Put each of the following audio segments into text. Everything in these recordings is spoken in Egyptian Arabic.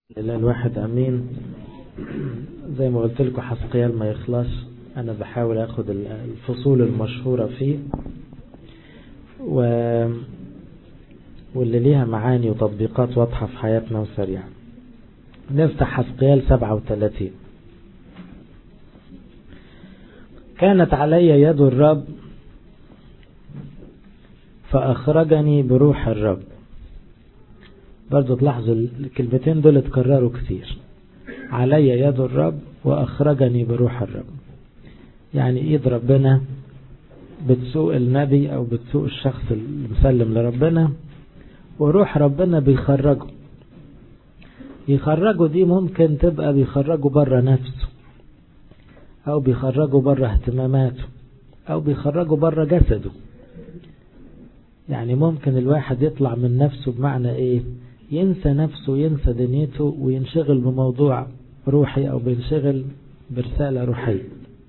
إله الواحد أمين زي ما قلت لكم حسقيال ما يخلص أنا بحاول أخد الفصول المشهورة فيه و... واللي ليها معاني وتطبيقات واضحة في حياتنا وسريعة نفتح حسقيال 37 كانت علي يد الرب فأخرجني بروح الرب برضو تلاحظوا الكلمتين دول اتكرروا كتير علي يد الرب وأخرجني بروح الرب يعني ايد ربنا بتسوق النبي او بتسوق الشخص المسلم لربنا وروح ربنا بيخرجه يخرجه دي ممكن تبقى بيخرجه بره نفسه او بيخرجه بره اهتماماته او بيخرجه بره جسده يعني ممكن الواحد يطلع من نفسه بمعنى ايه ينسى نفسه ينسى دنيته وينشغل بموضوع روحي او بينشغل برسالة روحية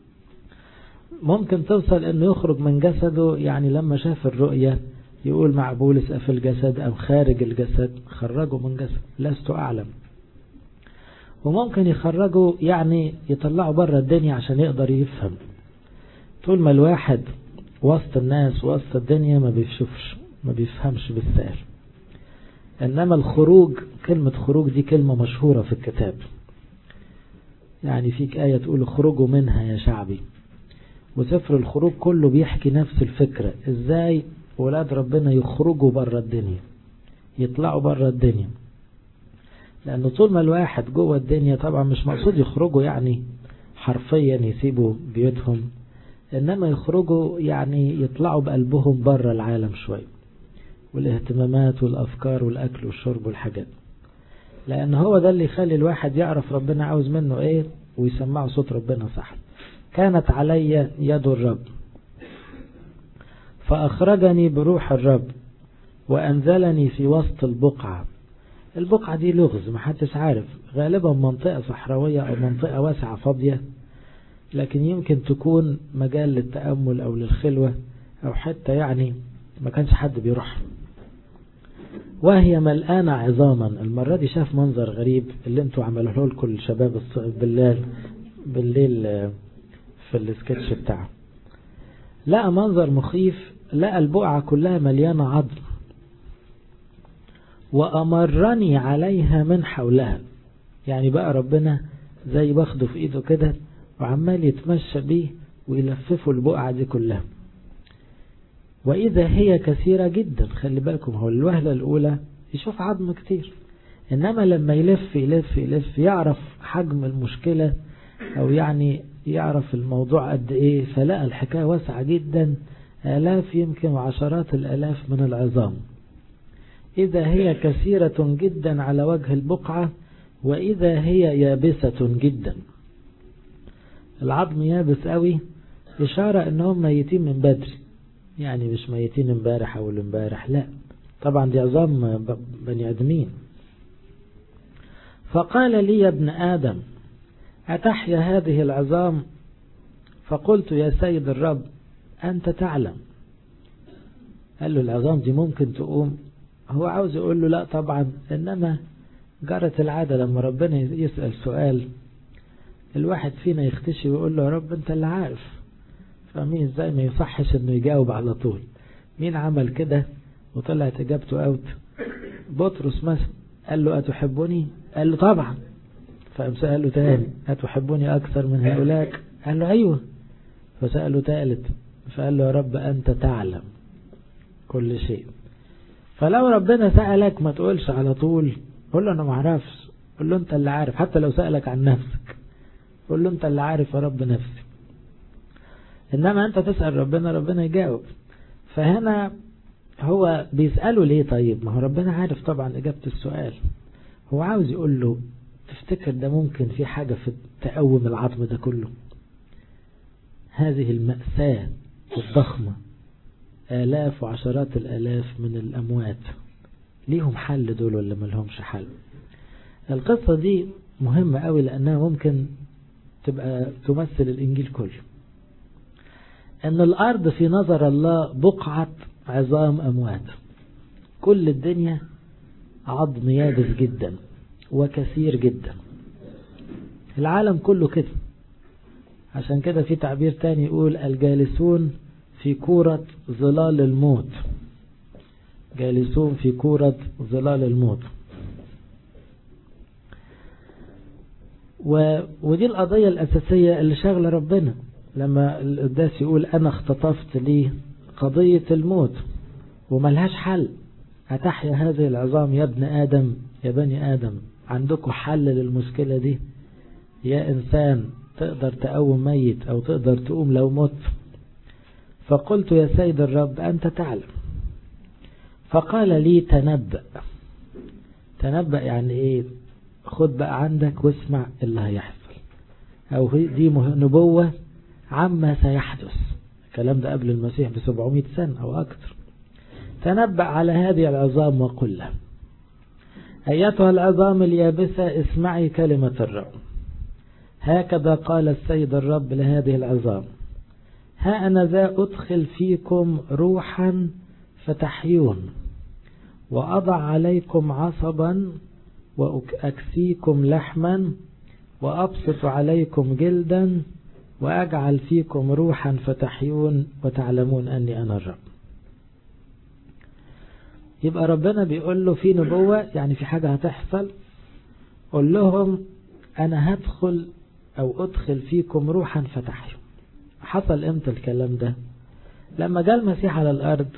ممكن توصل انه يخرج من جسده يعني لما شاف الرؤية يقول مع بولس في الجسد او خارج الجسد خرجه من جسد لست اعلم وممكن يخرجه يعني يطلعه بره الدنيا عشان يقدر يفهم طول ما الواحد وسط الناس وسط الدنيا ما بيشوفش ما بيفهمش بالسائل انما الخروج كلمة خروج دي كلمة مشهورة في الكتاب يعني فيك آية تقول اخرجوا منها يا شعبي وسفر الخروج كله بيحكي نفس الفكرة ازاي ولاد ربنا يخرجوا بره الدنيا يطلعوا بره الدنيا لأنه طول ما الواحد جوه الدنيا طبعا مش مقصود يخرجوا يعني حرفيا يسيبوا بيوتهم إنما يخرجوا يعني يطلعوا بقلبهم بره العالم شوية والاهتمامات والأفكار والأكل والشرب والحاجات لأن هو ده اللي يخلي الواحد يعرف ربنا عاوز منه إيه ويسمعه صوت ربنا صح كانت علي يد الرب فأخرجني بروح الرب وأنزلني في وسط البقعة البقعة دي لغز محدش عارف غالبا منطقة صحراوية أو منطقة واسعة فاضية لكن يمكن تكون مجال للتأمل أو للخلوة أو حتى يعني ما كانش حد بيروح وهي ملآنة عظاما المرة دي شاف منظر غريب اللي انتوا عملوه لكم الشباب بالليل بالليل في السكتش بتاعه لقى منظر مخيف لقى البقعة كلها مليانة عظم وأمرني عليها من حولها يعني بقى ربنا زي باخده في ايده كده وعمال يتمشى بيه ويلففه البقعة دي كلها وإذا هي كثيرة جدا خلي بالكم هو الوهلة الأولى يشوف عظم كتير إنما لما يلف يلف يلف يعرف حجم المشكلة أو يعني يعرف الموضوع قد إيه فلقى الحكاية واسعة جدا آلاف يمكن وعشرات الآلاف من العظام إذا هي كثيرة جدا على وجه البقعة وإذا هي يابسة جدا العظم يابس قوي إشارة أنهم ميتين من بدري يعني مش ميتين امبارح أو امبارح لا طبعا دي عظام بني آدمين فقال لي يا ابن آدم أتحيا هذه العظام فقلت يا سيد الرب أنت تعلم قال له العظام دي ممكن تقوم هو عاوز يقول له لا طبعا إنما جرت العادة لما ربنا يسأل سؤال الواحد فينا يختشي ويقول له يا رب انت اللي عارف فمين ازاي ما يصحش انه يجاوب على طول مين عمل كده وطلعت اجابته اوت بطرس مثلا قال له اتحبني قال له طبعا فقام سأله تاني أتحبني أكثر من هؤلاء قال له أيوه فسأله ثالث فقال له يا رب أنت تعلم كل شيء فلو ربنا سألك ما تقولش على طول قول له أنا ما اعرفش قول له أنت اللي عارف حتى لو سألك عن نفسك قول له أنت اللي عارف يا رب نفسي إنما أنت تسأل ربنا ربنا يجاوب فهنا هو بيسأله ليه طيب ما هو ربنا عارف طبعا إجابة السؤال هو عاوز يقول له تفتكر ده ممكن في حاجة في تقوم العظم ده كله هذه المأساة الضخمة آلاف وعشرات الآلاف من الأموات ليهم حل دول ولا ما لهمش حل القصة دي مهمة قوي لأنها ممكن تبقى تمثل الإنجيل كله أن الأرض في نظر الله بقعة عظام أموات كل الدنيا عظم يابس جدا وكثير جدا العالم كله كده عشان كده في تعبير تاني يقول الجالسون في كورة ظلال الموت جالسون في كورة ظلال الموت و... ودي القضية الأساسية اللي شغلة ربنا لما القداس يقول أنا اختطفت لي قضية الموت وملهاش حل هتحيا هذه العظام يا ابن آدم يا بني آدم عندكم حل للمشكلة دي يا إنسان تقدر تقوم ميت أو تقدر تقوم لو مت فقلت يا سيد الرب أنت تعلم فقال لي تنبأ تنبأ يعني إيه خد بقى عندك واسمع اللي هيحصل أو دي نبوة عما سيحدث الكلام ده قبل المسيح ب 700 سنة أو أكثر تنبأ على هذه العظام وقل له أيتها العظام اليابسة اسمعي كلمة الرب هكذا قال السيد الرب لهذه العظام ها أنا ذا أدخل فيكم روحا فتحيون وأضع عليكم عصبا وأكسيكم لحما وأبسط عليكم جلدا وأجعل فيكم روحا فتحيون وتعلمون أني أنا الرب يبقى ربنا بيقول له في نبوة يعني في حاجة هتحصل قول لهم أنا هدخل أو أدخل فيكم روحا فتحيون حصل امتى الكلام ده لما جاء المسيح على الأرض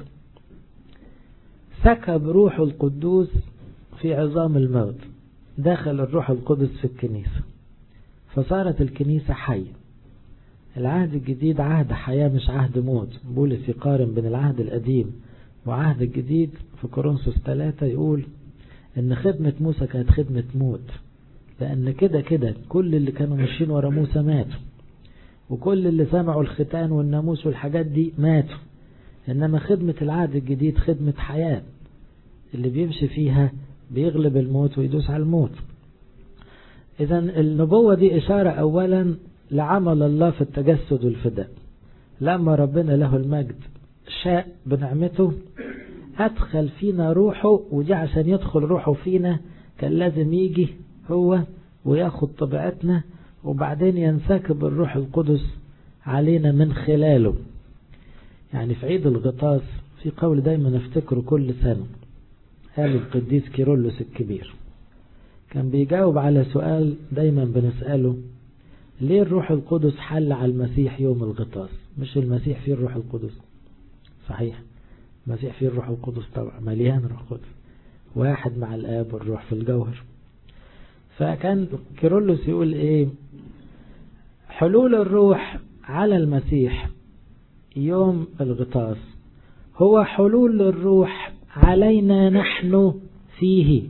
سكب روح القدوس في عظام الموت دخل الروح القدس في الكنيسة فصارت الكنيسة حية العهد الجديد عهد حياة مش عهد موت بولس يقارن بين العهد القديم وعهد الجديد في كورنثوس 3 يقول ان خدمة موسى كانت خدمة موت لان كده كده كل اللي كانوا ماشيين ورا موسى ماتوا وكل اللي سمعوا الختان والناموس والحاجات دي ماتوا انما خدمة العهد الجديد خدمة حياة اللي بيمشي فيها بيغلب الموت ويدوس على الموت اذا النبوة دي اشارة اولا لعمل الله في التجسد والفداء لما ربنا له المجد شاء بنعمته أدخل فينا روحه ودي عشان يدخل روحه فينا كان لازم يجي هو وياخد طبيعتنا وبعدين ينسكب الروح القدس علينا من خلاله يعني في عيد الغطاس في قول دايما افتكره كل سنة قال القديس كيرلس الكبير كان بيجاوب على سؤال دايما بنسأله ليه الروح القدس حل على المسيح يوم الغطاس مش المسيح فيه الروح القدس صحيح المسيح فيه الروح القدس طبعا مليان روح القدس واحد مع الآب والروح في الجوهر فكان كيرلس يقول ايه حلول الروح على المسيح يوم الغطاس هو حلول الروح علينا نحن فيه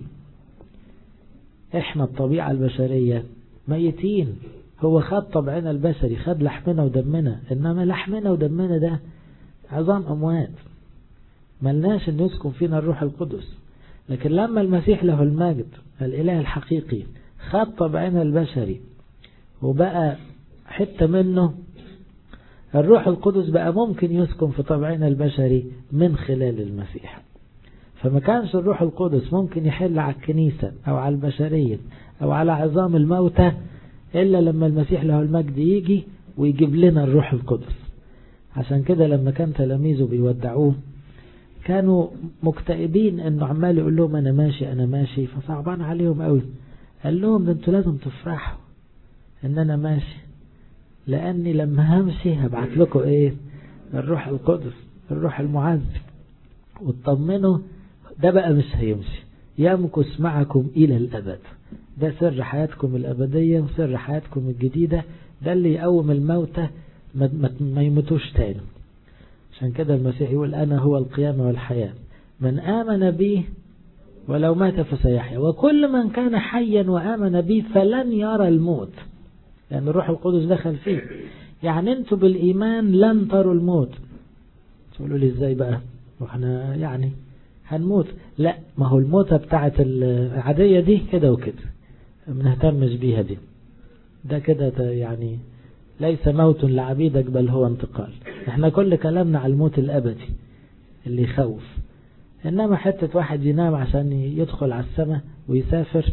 احنا الطبيعة البشرية ميتين هو خد طبعنا البشري خد لحمنا ودمنا انما لحمنا ودمنا ده عظام اموات ملناش ان يسكن فينا الروح القدس لكن لما المسيح له المجد الاله الحقيقي خد طبعنا البشري وبقى حتة منه الروح القدس بقى ممكن يسكن في طبعنا البشري من خلال المسيح فما كانش الروح القدس ممكن يحل على الكنيسة أو على البشرية أو على عظام الموتى إلا لما المسيح له المجد يجي ويجيب لنا الروح القدس عشان كده لما كان تلاميذه بيودعوه كانوا مكتئبين انه عمال يقول لهم انا ماشي انا ماشي فصعبان عليهم قوي قال لهم ده انتوا لازم تفرحوا ان انا ماشي لاني لما همشي هبعت لكم ايه الروح القدس الروح المعز وتطمنوا ده بقى مش هيمشي يمكث معكم الى الابد ده سر حياتكم الابدية وسر حياتكم الجديدة ده اللي يقوم الموتى ما يموتوش تاني عشان كده المسيح يقول أنا هو القيامة والحياة من آمن بي ولو مات فسيحيا وكل من كان حيا وآمن بي فلن يرى الموت لأن الروح القدس دخل فيه يعني انتوا بالإيمان لن تروا الموت تقولوا لي ازاي بقى واحنا يعني هنموت لا ما هو الموتة بتاعت العادية دي كده وكده ما نهتمش بيها دي ده كده يعني ليس موت لعبيدك بل هو انتقال احنا كل كلامنا على الموت الأبدي اللي يخوف إنما حتة واحد ينام عشان يدخل على السماء ويسافر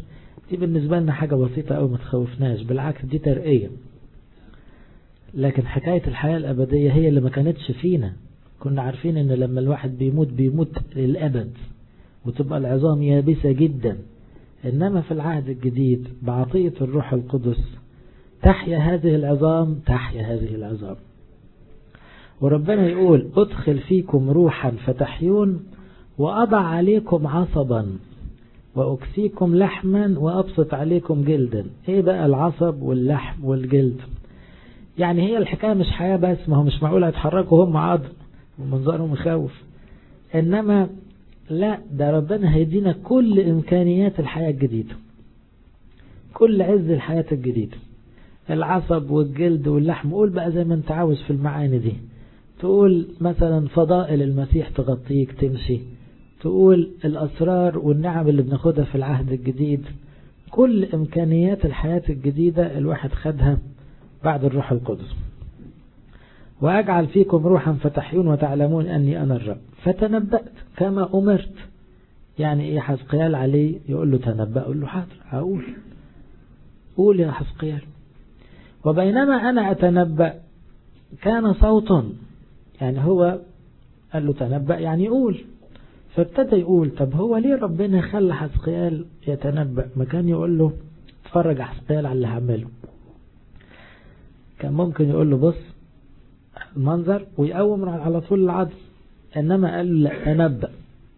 دي بالنسبة لنا حاجة بسيطة أو ما تخوفناش بالعكس دي ترقية لكن حكاية الحياة الأبدية هي اللي ما كانتش فينا كنا عارفين ان لما الواحد بيموت بيموت للأبد وتبقى العظام يابسة جدا إنما في العهد الجديد بعطية الروح القدس تحيا هذه العظام تحيا هذه العظام وربنا يقول أدخل فيكم روحا فتحيون وأضع عليكم عصبا وأكسيكم لحما وأبسط عليكم جلدا إيه بقى العصب واللحم والجلد يعني هي الحكاية مش حياة بس ما هو مش معقول هيتحركوا هم عض ومنظرهم يخوف إنما لا ده ربنا هيدينا كل إمكانيات الحياة الجديدة كل عز الحياة الجديدة العصب والجلد واللحم قول بقى زي ما انت عاوز في المعاني دي تقول مثلا فضائل المسيح تغطيك تمشي تقول الأسرار والنعم اللي بناخدها في العهد الجديد كل إمكانيات الحياة الجديدة الواحد خدها بعد الروح القدس وأجعل فيكم روحا فتحيون وتعلمون أني أنا الرب فتنبأت كما أمرت يعني إيه حزقيال عليه يقول له تنبأ يقول له حاضر هقول قول يا حزقيال وبينما أنا أتنبأ كان صوت يعني هو قال له تنبأ يعني يقول فابتدى يقول طب هو ليه ربنا خلى حزقيال يتنبأ ما كان يقول له اتفرج حزقيال على اللي هعمله كان ممكن يقول له بص المنظر ويقوم على طول العدل انما قال له لا تنبأ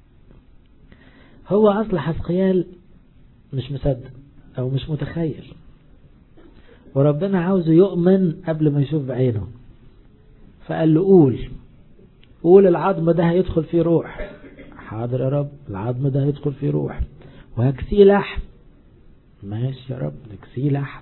هو اصل حزقيال مش مصدق او مش متخيل وربنا عاوزه يؤمن قبل ما يشوف بعينه فقال له قول قول العظم ده هيدخل فيه روح حاضر يا رب العظم ده هيدخل فيه روح وهكسيه لحم ماشي يا رب نكسيه لحم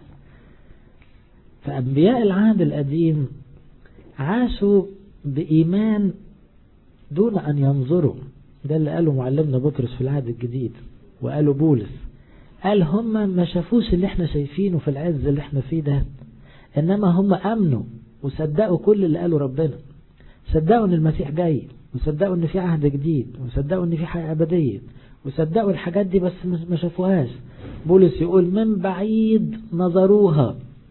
فأنبياء العهد القديم عاشوا بإيمان دون أن ينظروا ده اللي قاله معلمنا بطرس في العهد الجديد وقاله بولس قال هم ما شافوش اللي احنا شايفينه في العز اللي احنا فيه ده انما هم امنوا وصدقوا كل اللي قاله ربنا صدقوا ان المسيح جاي وصدقوا ان في عهد جديد وصدقوا ان في حياة ابدية وصدقوا الحاجات دي بس ما شافوهاش بولس يقول من بعيد نظروها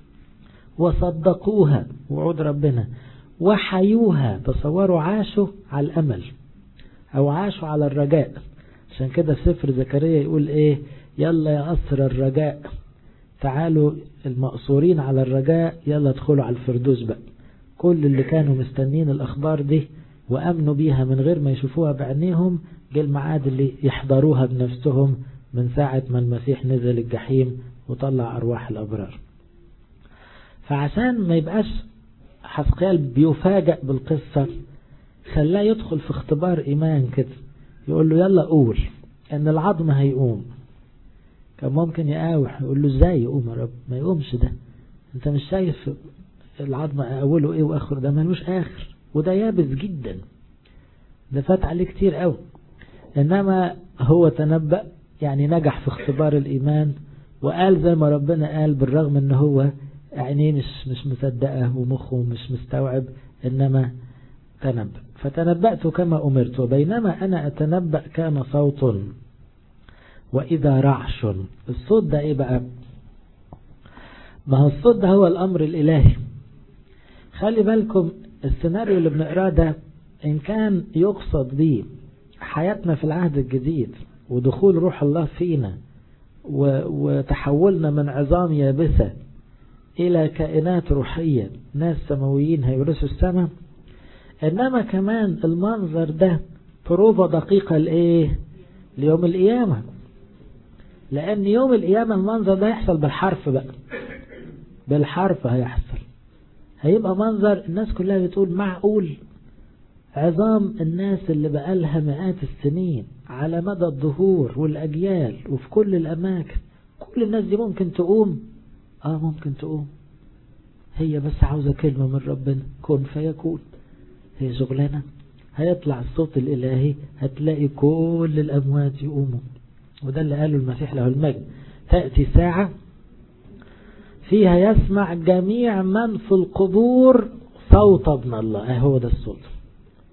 وصدقوها وعود ربنا وحيوها تصوروا عاشوا على الامل او عاشوا على الرجاء عشان كده في سفر زكريا يقول ايه يلا يا أسر الرجاء تعالوا المقصورين على الرجاء يلا ادخلوا على الفردوس بقى كل اللي كانوا مستنين الأخبار دي وأمنوا بيها من غير ما يشوفوها بعينيهم جه الميعاد اللي يحضروها بنفسهم من ساعة ما المسيح نزل الجحيم وطلع أرواح الأبرار فعشان ما يبقاش حسقيال بيفاجأ بالقصة خلاه يدخل في اختبار إيمان كده يقول له يلا قول ان العظم هيقوم كان ممكن يقاوح يقول له ازاي يقوم يا رب ما يقومش ده انت مش شايف العظم اوله ايه واخره ده ملوش اخر وده يابس جدا ده فات عليه كتير قوي انما هو تنبأ يعني نجح في اختبار الايمان وقال زي ما ربنا قال بالرغم ان هو عينيه مش مش مصدقه ومخه مش مستوعب انما تنبأ فتنبأت كما أمرت وبينما أنا أتنبأ كان صوت وإذا رعش الصوت ده إيه بقى ما هو الصوت ده هو الأمر الإلهي خلي بالكم السيناريو اللي بنقراه ده إن كان يقصد به حياتنا في العهد الجديد ودخول روح الله فينا وتحولنا من عظام يابسة إلى كائنات روحية ناس سماويين هيورثوا السماء إنما كمان المنظر ده بروفة دقيقة لإيه ليوم القيامة لأن يوم القيامة المنظر ده يحصل بالحرف بقى بالحرف هيحصل هيبقى منظر الناس كلها بتقول معقول عظام الناس اللي بقالها مئات السنين على مدى الظهور والأجيال وفي كل الأماكن كل الناس دي ممكن تقوم آه ممكن تقوم هي بس عاوزة كلمة من ربنا كن فيكون هي شغلانة هيطلع الصوت الإلهي هتلاقي كل الأموات يقوموا وده اللي قاله المسيح له المجد تأتي ساعة فيها يسمع جميع من في القبور صوت ابن الله هو ده الصوت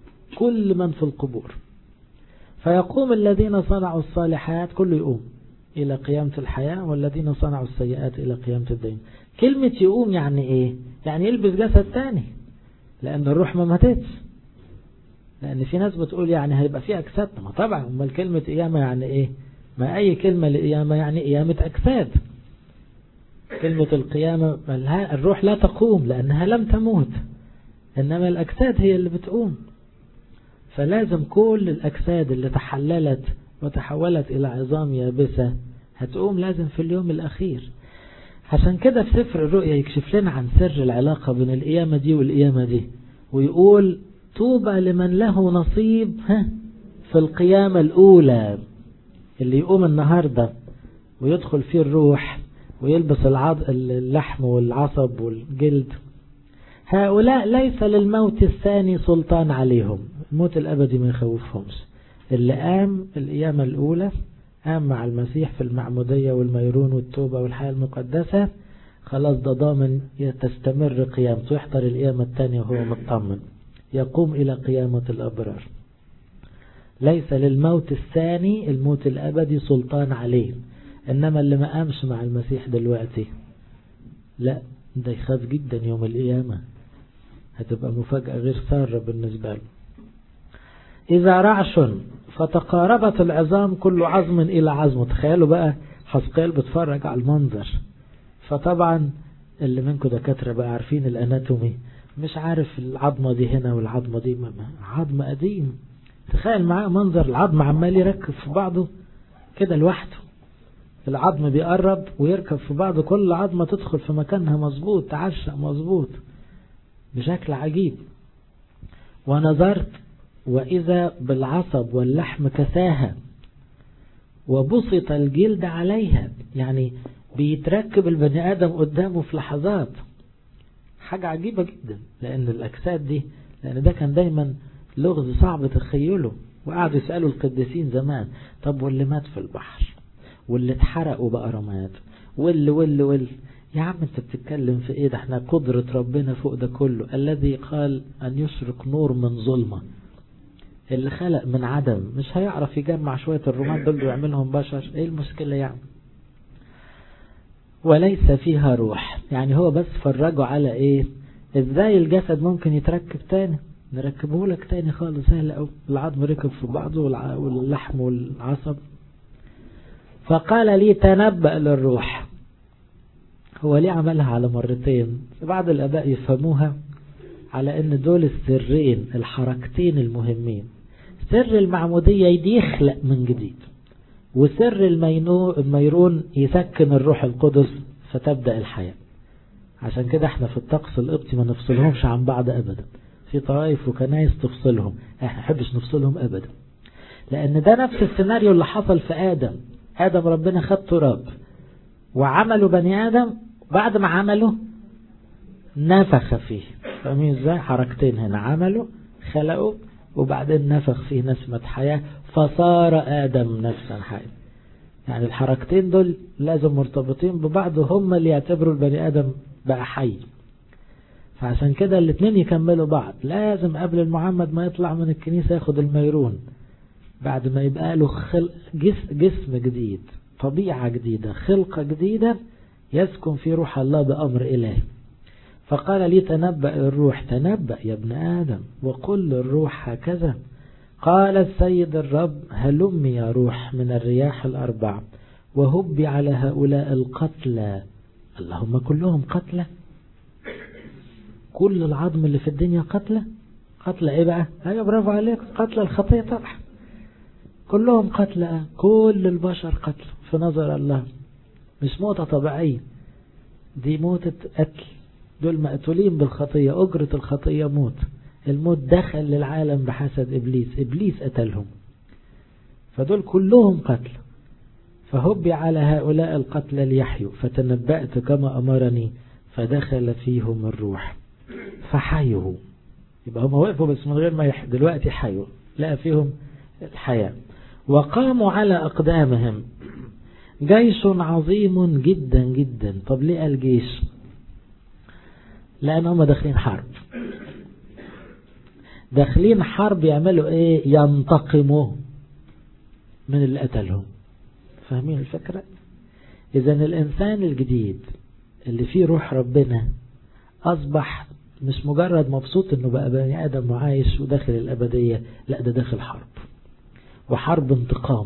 كل من في القبور فيقوم الذين صنعوا الصالحات كله يقوم إلى قيامة الحياة والذين صنعوا السيئات إلى قيامة الدين كلمة يقوم يعني إيه يعني يلبس جسد تاني لأن الروح ما ماتتش لأن في ناس بتقول يعني هيبقى في أجساد ما طبعا أمال كلمة قيامة يعني إيه ما أي كلمة لقيامة يعني قيامة أجساد كلمة القيامة الروح لا تقوم لأنها لم تموت إنما الأجساد هي اللي بتقوم فلازم كل الأجساد اللي تحللت وتحولت إلى عظام يابسة هتقوم لازم في اليوم الأخير عشان كده في سفر الرؤيا يكشف لنا عن سر العلاقة بين القيامة دي والقيامة دي ويقول طوبى لمن له نصيب في القيامة الأولى اللي يقوم النهاردة ويدخل فيه الروح ويلبس العض... اللحم والعصب والجلد هؤلاء ليس للموت الثاني سلطان عليهم الموت الأبدي ما يخوفهمش اللي قام القيامة الأولى قام مع المسيح في المعمودية والميرون والتوبة والحياة المقدسة خلاص ده ضامن تستمر قيامته يحضر القيامة الثانية وهو مطمن يقوم إلى قيامة الأبرار ليس للموت الثاني الموت الأبدي سلطان عليه إنما اللي ما قامش مع المسيح دلوقتي لا ده يخاف جدا يوم القيامة هتبقى مفاجأة غير سارة بالنسبة له إذا رعش فتقاربت العظام كل عظم إلى عظم تخيلوا بقى حسقيل بتفرج على المنظر فطبعا اللي منكم دكاترة بقى عارفين الاناتومي مش عارف العظمة دي هنا والعظمة دي عظم قديم تخيل معاه منظر العظم عمال يركب في بعضه كده لوحده العظم بيقرب ويركب في بعضه كل عظمة تدخل في مكانها مظبوط تعشق مظبوط بشكل عجيب ونظرت وإذا بالعصب واللحم كساها وبسط الجلد عليها يعني بيتركب البني آدم قدامه في لحظات حاجة عجيبة جدا لأن الأجساد دي لأن ده كان دايما لغز صعب تخيله وقعدوا يسألوا القديسين زمان طب واللي مات في البحر واللي اتحرق وبقى رماد واللي واللي واللي يا عم انت بتتكلم في ايه ده احنا قدرة ربنا فوق ده كله الذي قال ان يشرق نور من ظلمة اللي خلق من عدم مش هيعرف يجمع شوية الرماد دول ويعملهم بشر ايه المشكلة يعني وليس فيها روح يعني هو بس فرجوا على ايه ازاي الجسد ممكن يتركب تاني نركبه لك تاني خالص سهل قوي العظم ركب في بعضه واللحم والعصب فقال لي تنبأ للروح هو ليه عملها على مرتين بعض الاباء يفهموها على ان دول السرين الحركتين المهمين سر المعمودية دي يخلق من جديد وسر الميرون يسكن الروح القدس فتبدأ الحياة عشان كده احنا في الطقس القبطي ما نفصلهمش عن بعض ابدا في طوائف وكنايس تفصلهم احنا نحبش نفصلهم ابدا لان ده نفس السيناريو اللي حصل في ادم ادم ربنا خد تراب وعملوا بني ادم بعد ما عملوا نفخ فيه فاهمين ازاي حركتين هنا عملوا خلقوا وبعدين نفخ فيه نسمة حياة فصار آدم نفسا حيا يعني الحركتين دول لازم مرتبطين ببعض هم اللي يعتبروا البني آدم بقى حي فعشان كده الاثنين يكملوا بعض لازم قبل المعمد ما يطلع من الكنيسة ياخد الميرون بعد ما يبقى له خلق جسم, جسم جديد طبيعة جديدة خلقة جديدة يسكن في روح الله بأمر إلهي فقال لي تنبأ الروح تنبأ يا ابن آدم وقل للروح هكذا قال السيد الرب هلم يا روح من الرياح الأربع وهبي على هؤلاء القتلى اللهم كلهم قتلى كل العظم اللي في الدنيا قتلى قتلى ايه بقى ايوه برافو عليك قتلى الخطية طبعا كلهم قتلى كل البشر قتل في نظر الله مش موتة طبيعية دي موتة قتل دول مقتولين بالخطية أجرة الخطية موت الموت دخل للعالم بحسد إبليس إبليس قتلهم فدول كلهم قتل فهبي على هؤلاء القتلى ليحيوا فتنبأت كما أمرني فدخل فيهم الروح فحيوا يبقى هم وقفوا بس من غير ما يح... دلوقتي حيوا لقى فيهم الحياة وقاموا على أقدامهم جيش عظيم جدا جدا طب ليه قال جيش لأن هم داخلين حرب داخلين حرب يعملوا ايه ينتقموا من اللي قتلهم فاهمين الفكرة إذا الإنسان الجديد اللي فيه روح ربنا أصبح مش مجرد مبسوط إنه بقى بني آدم وعايش وداخل الأبدية لا ده داخل حرب وحرب انتقام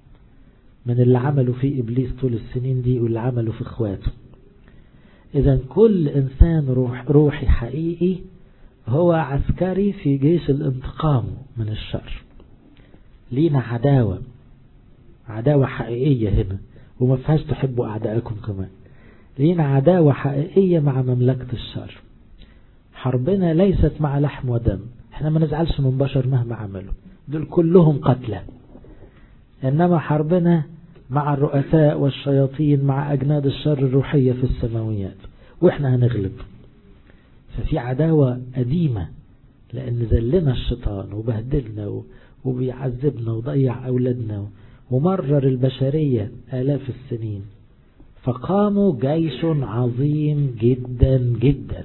من اللي عملوا فيه إبليس طول السنين دي واللي عملوا في إخواته إذا كل إنسان روح روحي حقيقي هو عسكري في جيش الانتقام من الشر لينا عداوة عداوة حقيقية هنا وما فيهاش تحبوا أعدائكم كمان لينا عداوة حقيقية مع مملكة الشر حربنا ليست مع لحم ودم احنا ما نزعلش من بشر مهما عملوا دول كلهم قتلى إنما حربنا مع الرؤساء والشياطين مع أجناد الشر الروحية في السماويات وإحنا هنغلب ففي عداوة قديمة لأن ذلنا الشيطان وبهدلنا وبيعذبنا وضيع أولادنا ومرر البشرية آلاف السنين فقاموا جيش عظيم جدا جدا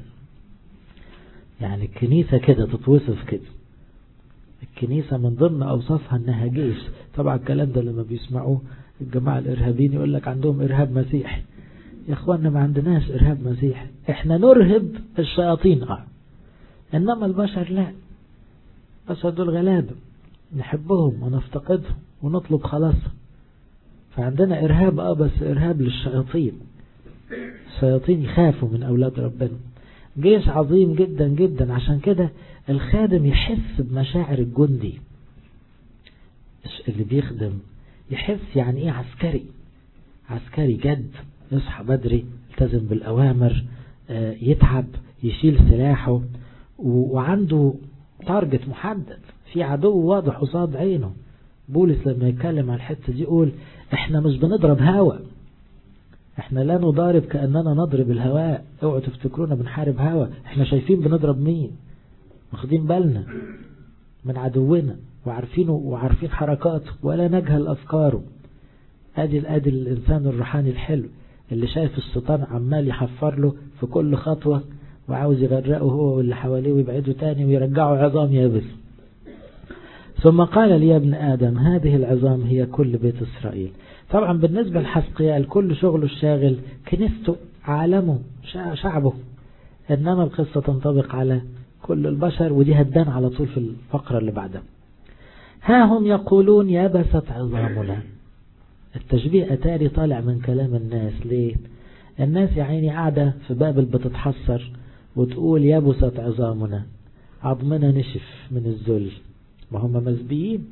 يعني الكنيسة كده تتوصف كده الكنيسة من ضمن أوصافها أنها جيش طبعا الكلام ده لما بيسمعوه الجماعة الإرهابيين يقول لك عندهم إرهاب مسيحي يا أخوانا ما عندناش إرهاب مسيحي إحنا نرهب الشياطين آه إنما البشر لا البشر دول غلابة نحبهم ونفتقدهم ونطلب خلاصهم فعندنا إرهاب آه بس إرهاب للشياطين الشياطين يخافوا من أولاد ربنا جيش عظيم جدا جدا عشان كده الخادم يحس بمشاعر الجندي اللي بيخدم يحس يعني ايه عسكري عسكري جد يصحى بدري يلتزم بالأوامر يتعب يشيل سلاحه وعنده تارجت محدد في عدو واضح قصاد عينه بولس لما يتكلم عن الحتة دي يقول احنا مش بنضرب هوا احنا لا نضارب كأننا نضرب الهواء اوعوا تفتكرونا بنحارب هوا احنا شايفين بنضرب مين واخدين بالنا من عدونا وعارفينه وعارفين حركاته ولا نجهل أفكاره ادي ادي الإنسان الروحاني الحلو اللي شايف الشيطان عمال يحفر له في كل خطوة وعاوز يغرقه هو واللي حواليه ويبعده تاني ويرجعه عظام يابس ثم قال لي يا ابن آدم هذه العظام هي كل بيت إسرائيل طبعا بالنسبة لحسقيال كل شغله الشاغل كنيسته عالمه شعبه إنما القصة تنطبق على كل البشر ودي هتبان على طول في الفقرة اللي بعدها ها هم يقولون يبست عظامنا التشبيه أتاري طالع من كلام الناس ليه الناس يا عيني قاعدة في بابل بتتحسر وتقول يبست عظامنا عظمنا نشف من الذل ما هم مسبيين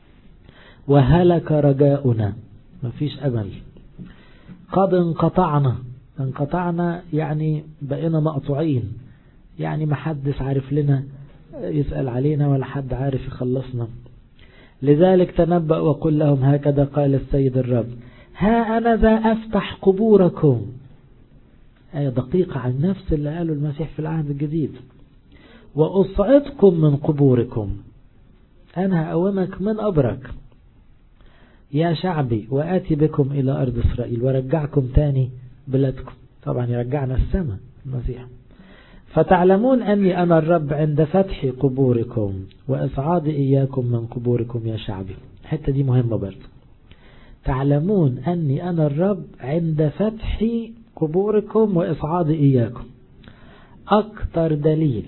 وهلك رجاؤنا ما فيش أمل قد انقطعنا انقطعنا يعني بقينا مقطوعين يعني ما حدش عارف لنا يسأل علينا ولا حد عارف يخلصنا لذلك تنبأ وقل لهم هكذا قال السيد الرب ها أنا ذا أفتح قبوركم آية دقيقة عن نفس اللي قاله المسيح في العهد الجديد وأصعدكم من قبوركم أنا هقومك من أبرك يا شعبي وآتي بكم إلى أرض إسرائيل ورجعكم تاني بلادكم طبعا يرجعنا السماء المسيح فتعلمون أني أنا الرب عند فتح قبوركم وإصعاد إياكم من قبوركم يا شعبي الحتة دي مهمة برضه تعلمون أني أنا الرب عند فتح قبوركم وإصعاد إياكم أكتر دليل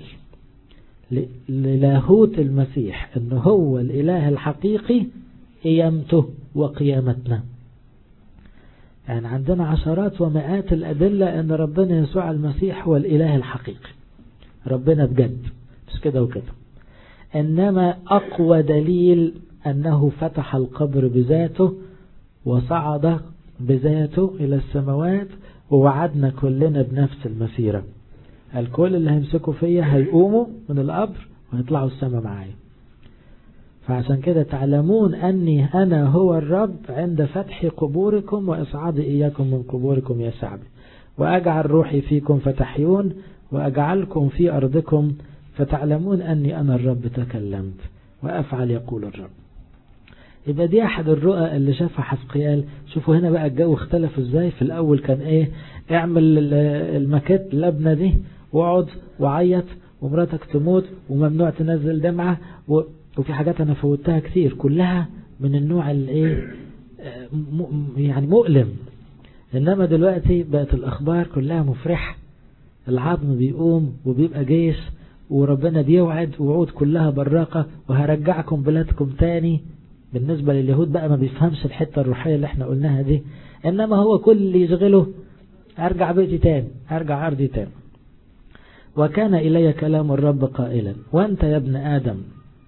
للاهوت المسيح أنه هو الإله الحقيقي قيامته وقيامتنا يعني عندنا عشرات ومئات الأدلة أن ربنا يسوع المسيح هو الإله الحقيقي ربنا بجد مش كده وكده إنما أقوى دليل أنه فتح القبر بذاته وصعد بذاته إلى السماوات ووعدنا كلنا بنفس المسيرة الكل اللي هيمسكوا فيا هيقوموا من القبر ويطلعوا السماء معايا فعشان كده تعلمون أني أنا هو الرب عند فتح قبوركم وإصعاد إياكم من قبوركم يا شعبي وأجعل روحي فيكم فتحيون وأجعلكم في أرضكم فتعلمون أني أنا الرب تكلمت وأفعل يقول الرب يبقى دي أحد الرؤى اللي شافها حسقيال شوفوا هنا بقى الجو اختلف ازاي في الأول كان ايه اعمل المكات اللبنة دي واقعد وعيط ومراتك تموت وممنوع تنزل دمعة و... وفي حاجات أنا فوتها كتير كلها من النوع الايه يعني مؤلم إنما دلوقتي بقت الأخبار كلها مفرحة العظم بيقوم وبيبقى جيش وربنا بيوعد وعود كلها براقة وهرجعكم بلادكم تاني بالنسبة لليهود بقى ما بيفهمش الحتة الروحية اللي احنا قلناها دي انما هو كل اللي يشغله ارجع بيتي تاني ارجع ارضي تاني وكان الي كلام الرب قائلا وانت يا ابن ادم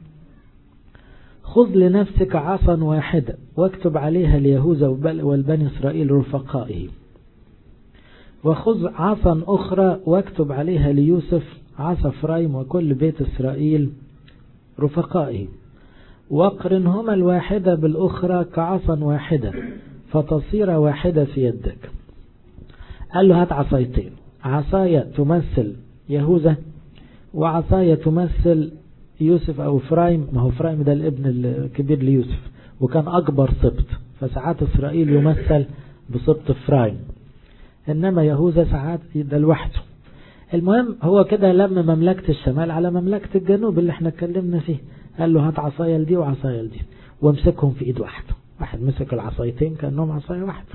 خذ لنفسك عصا واحدة واكتب عليها ليهوذا والبني اسرائيل رفقائه وخذ عصا اخرى واكتب عليها ليوسف عصا فرايم وكل بيت اسرائيل رفقائه واقرنهما الواحدة بالأخرى كعصا واحدة فتصير واحدة في يدك قال له هات عصايتين عصاية تمثل يهوذا وعصاية تمثل يوسف أو فرايم ما هو فرايم ده الابن الكبير ليوسف وكان أكبر سبط فساعات إسرائيل يمثل بسبط فرايم إنما يهوذا ساعات ده لوحده المهم هو كده لم مملكة الشمال على مملكة الجنوب اللي احنا اتكلمنا فيه قال له هات عصايا لدي وعصايا لدي وامسكهم في ايد واحدة واحد مسك العصايتين كأنهم عصاية واحدة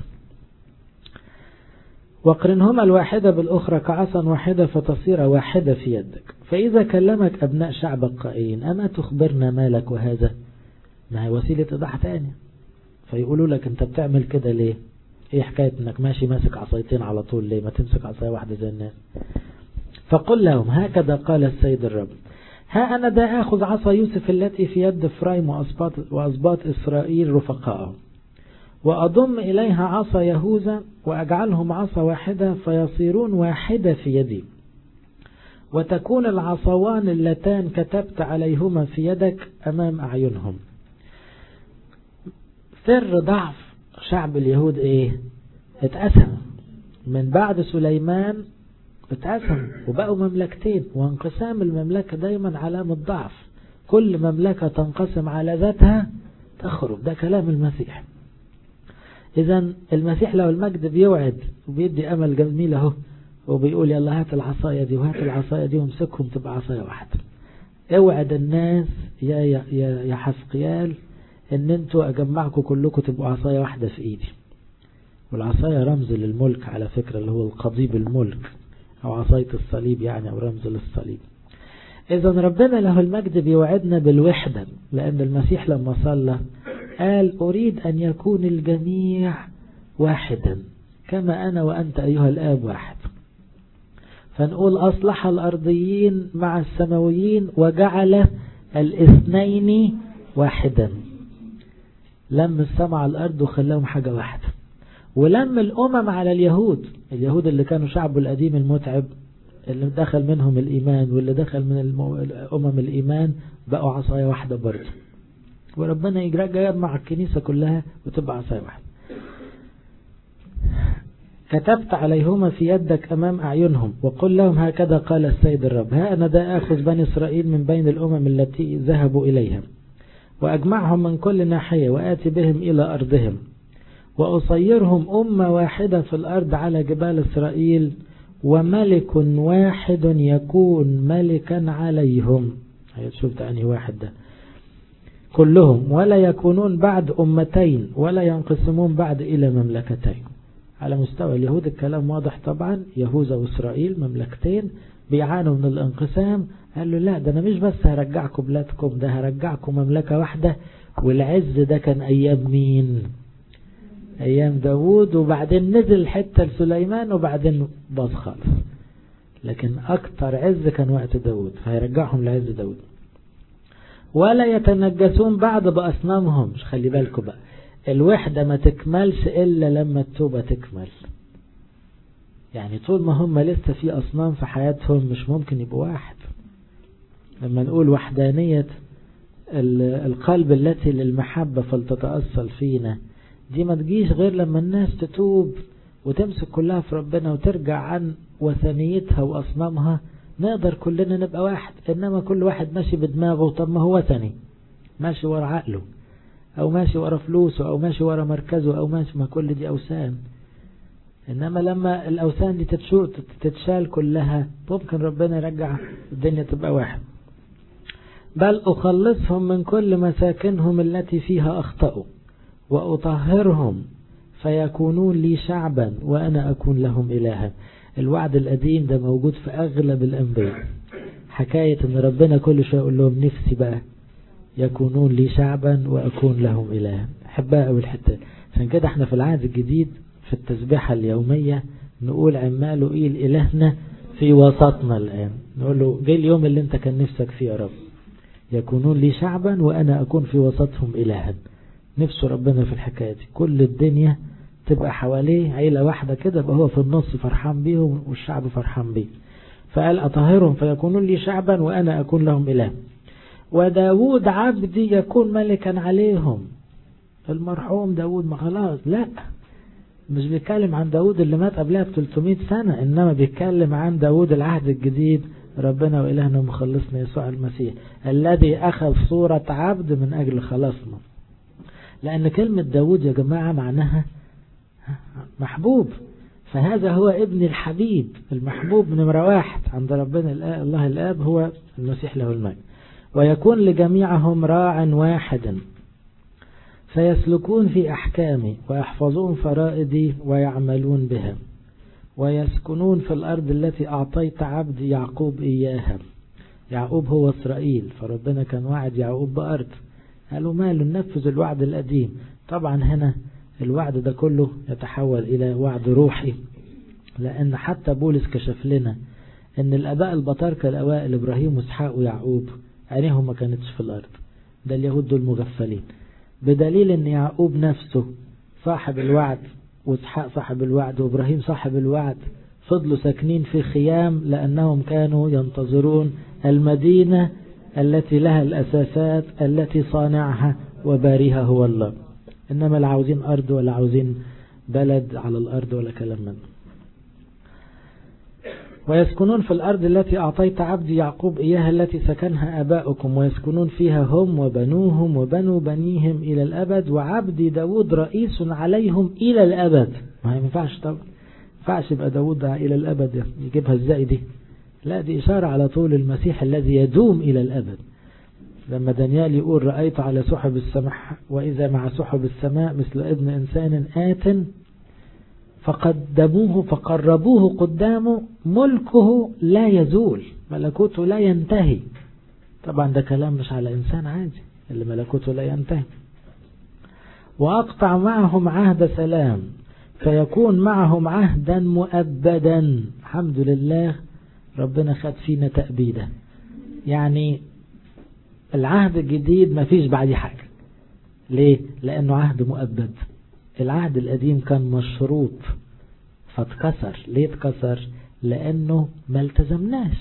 وقرنهما الواحدة بالأخرى كعصا واحدة فتصير واحدة في يدك فإذا كلمك أبناء شعبك قائلين أما تخبرنا مالك وهذا ما هي وسيلة إيضاح تانية فيقولوا لك أنت بتعمل كده ليه ايه حكاية انك ماشي ماسك عصايتين على طول ليه ما تمسك عصاية واحدة زي الناس فقل لهم هكذا قال السيد الرب ها أنا دا أخذ عصا يوسف التي في يد فرايم وأسباط, وأسباط إسرائيل رفقائهم وأضم إليها عصا يهوذا وأجعلهم عصا واحدة فيصيرون واحدة في يدي وتكون العصوان اللتان كتبت عليهما في يدك أمام أعينهم سر ضعف شعب اليهود ايه اتقسم من بعد سليمان اتقسم وبقوا مملكتين وانقسام المملكة دايما علامة ضعف كل مملكة تنقسم على ذاتها تخرب ده كلام المسيح اذا المسيح لو المجد بيوعد وبيدي امل جميل اهو وبيقول يلا هات العصاية دي وهات العصاية دي وامسكهم تبقى عصاية واحدة اوعد الناس يا يا يا, يا حسقيال ان انتوا اجمعكم كلكم تبقوا عصاية واحدة في ايدي والعصاية رمز للملك على فكرة اللي هو القضيب الملك او عصاية الصليب يعني او رمز للصليب اذا ربنا له المجد بيوعدنا بالوحدة لان المسيح لما صلى قال اريد ان يكون الجميع واحدا كما انا وانت ايها الاب واحد فنقول اصلح الارضيين مع السماويين وجعل الاثنين واحدا لم السماء على الأرض وخلاهم حاجة واحدة ولم الأمم على اليهود اليهود اللي كانوا شعبه القديم المتعب اللي دخل منهم الإيمان واللي دخل من الأمم الإيمان بقوا عصاية واحدة برضه وربنا يجرى مع الكنيسة كلها وتبقى عصاية واحدة كتبت عليهما في يدك أمام أعينهم وقل لهم هكذا قال السيد الرب ها أنا دا أخذ بني إسرائيل من بين الأمم التي ذهبوا إليها وأجمعهم من كل ناحية وآتي بهم إلى أرضهم وأصيرهم أمة واحدة في الأرض على جبال إسرائيل وملك واحد يكون ملكا عليهم شفت أنهي واحد ده كلهم ولا يكونون بعد أمتين ولا ينقسمون بعد إلى مملكتين على مستوى اليهود الكلام واضح طبعا يهوذا وإسرائيل مملكتين بيعانوا من الانقسام قال له لا ده أنا مش بس هرجعكم بلادكم ده هرجعكم مملكة واحدة والعز ده كان أيام مين أيام داوود وبعدين نزل حتة لسليمان وبعدين باظ خالص لكن أكتر عز كان وقت داوود فهيرجعهم لعز داوود ولا يتنجسون بعد بأصنامهم مش خلي بالكم بقى الوحدة ما تكملش إلا لما التوبة تكمل يعني طول ما هم لسه في أصنام في حياتهم مش ممكن يبقوا واحد لما نقول وحدانية القلب التي للمحبة فلتتأصل فينا دي ما تجيش غير لما الناس تتوب وتمسك كلها في ربنا وترجع عن وثنيتها وأصنامها نقدر كلنا نبقى واحد إنما كل واحد ماشي بدماغه طب ما هو وثني ماشي ورا عقله أو ماشي ورا فلوسه أو ماشي ورا مركزه أو ماشي ما كل دي أوثان إنما لما الأوثان دي تتشور تتشال كلها ممكن ربنا يرجع الدنيا تبقى واحد بل أخلصهم من كل مساكنهم التي فيها أخطأوا وأطهرهم فيكونون لي شعبا وأنا أكون لهم إلها الوعد القديم ده موجود في أغلب الأنبياء حكاية أن ربنا كل شوية يقول لهم نفسي بقى يكونون لي شعبا وأكون لهم إلها أحبها أول حتة عشان كده احنا في العهد الجديد في التسبيحة اليومية نقول عماله إيل إلهنا في وسطنا الآن نقول له جاي اليوم اللي انت كان نفسك فيه يا رب يكونون لي شعبا وأنا أكون في وسطهم إلها نفسه ربنا في الحكاية دي كل الدنيا تبقى حواليه عيلة واحدة كده يبقى هو في النص فرحان بيهم والشعب فرحان بيه فقال أطهرهم فيكونون لي شعبا وأنا أكون لهم إله وداود عبدي يكون ملكا عليهم المرحوم داود ما خلاص لا مش بيتكلم عن داود اللي مات قبلها ب 300 سنة إنما بيتكلم عن داود العهد الجديد ربنا وإلهنا مخلصنا يسوع المسيح الذي أخذ صورة عبد من أجل خلاصنا لأن كلمة داود يا جماعة معناها محبوب فهذا هو ابن الحبيب المحبوب نمرة واحد عند ربنا الله الآب هو المسيح له المجد ويكون لجميعهم راع واحد فيسلكون في أحكامي ويحفظون فرائدي ويعملون بها ويسكنون في الأرض التي أعطيت عبدي يعقوب إياها يعقوب هو إسرائيل فربنا كان وعد يعقوب بأرض قالوا ماله ننفذ الوعد القديم طبعا هنا الوعد ده كله يتحول إلى وعد روحي لأن حتى بولس كشف لنا أن الأباء البطاركة الأوائل إبراهيم وإسحاق ويعقوب عينيهم ما كانتش في الأرض ده اليهود دول مغفلين بدليل أن يعقوب نفسه صاحب الوعد وإسحاق صاحب الوعد وإبراهيم صاحب الوعد فضلوا ساكنين في خيام لأنهم كانوا ينتظرون المدينة التي لها الأساسات التي صانعها وباريها هو الله إنما لا عاوزين أرض ولا عاوزين بلد على الأرض ولا كلام منه ويسكنون في الأرض التي أعطيت عبدي يعقوب إياها التي سكنها أباؤكم ويسكنون فيها هم وبنوهم وبنو بنيهم إلى الأبد وعبدي داود رئيس عليهم إلى الأبد ما ينفعش طبعا ينفعش يبقى داود إلى الأبد يجيبها ازاي دي لا دي إشارة على طول المسيح الذي يدوم إلى الأبد لما دانيال يقول رأيت على سحب السماء وإذا مع سحب السماء مثل ابن إنسان آت فقدموه فقربوه قدامه ملكه لا يزول ملكوته لا ينتهي طبعا ده كلام مش على إنسان عادي اللي ملكوته لا ينتهي وأقطع معهم عهد سلام فيكون معهم عهدا مؤبدا الحمد لله ربنا خد فينا تأبيده يعني العهد الجديد ما فيش بعديه حاجة ليه؟ لأنه عهد مؤبد العهد القديم كان مشروط فاتكسر ليه اتكسر لأنه ما التزمناش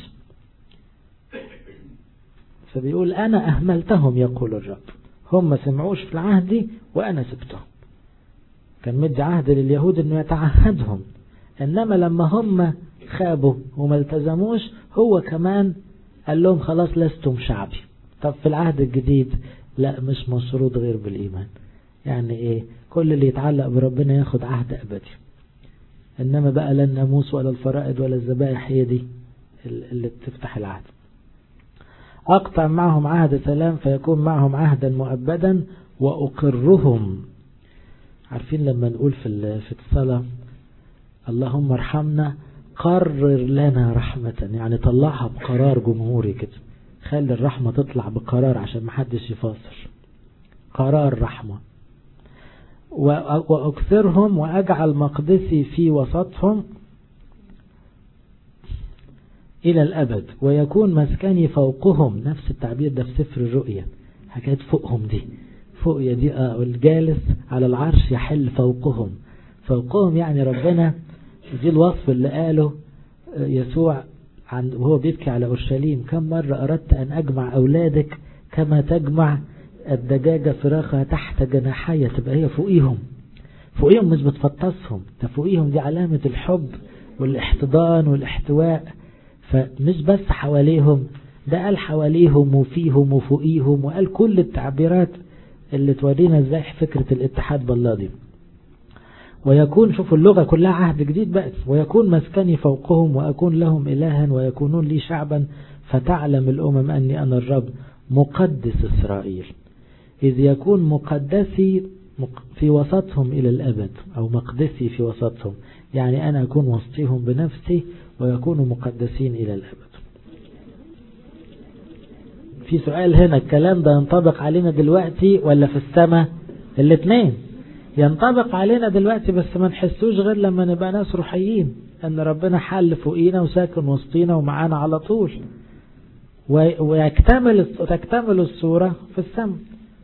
فبيقول أنا أهملتهم يقول الرب هم ما سمعوش في العهد وأنا سبتهم كان مدي عهد لليهود أنه يتعهدهم إنما لما هم خابوا وما التزموش هو كمان قال لهم خلاص لستم شعبي طب في العهد الجديد لا مش مشروط غير بالإيمان يعني إيه كل اللي يتعلق بربنا ياخد عهد أبدي إنما بقى لا الناموس ولا الفرائض ولا الذبائح هي دي اللي تفتح العهد أقطع معهم عهد سلام فيكون معهم عهدا مؤبدا وأقرهم عارفين لما نقول في في الصلاة اللهم ارحمنا قرر لنا رحمة يعني طلعها بقرار جمهوري كده خلي الرحمة تطلع بقرار عشان محدش يفاصل قرار رحمة وأكثرهم وأجعل مقدسي في وسطهم إلى الأبد ويكون مسكني فوقهم نفس التعبير ده في سفر الرؤيا حكاية فوقهم دي فوقيا دي آه الجالس على العرش يحل فوقهم فوقهم يعني ربنا دي الوصف اللي قاله يسوع عن وهو بيبكي على أورشليم كم مرة أردت أن أجمع أولادك كما تجمع الدجاجة فراخها تحت جناحية تبقى هي فوقيهم فوقيهم مش بتفطسهم ده فوقيهم دي علامة الحب والاحتضان والاحتواء فمش بس حواليهم ده قال حواليهم وفيهم وفوقيهم وقال كل التعبيرات اللي تورينا ازاي فكرة الاتحاد بالله دي ويكون شوفوا اللغة كلها عهد جديد بقى ويكون مسكني فوقهم وأكون لهم إلها ويكونون لي شعبا فتعلم الأمم أني أنا الرب مقدس إسرائيل إذ يكون مقدسي في وسطهم إلى الأبد أو مقدسي في وسطهم يعني أنا أكون وسطهم بنفسي ويكونوا مقدسين إلى الأبد في سؤال هنا الكلام ده ينطبق علينا دلوقتي ولا في السماء الاثنين ينطبق علينا دلوقتي بس ما نحسوش غير لما نبقى ناس روحيين ان ربنا حل فوقينا وساكن وسطينا ومعانا على طول ويكتمل تكتمل الصورة في السماء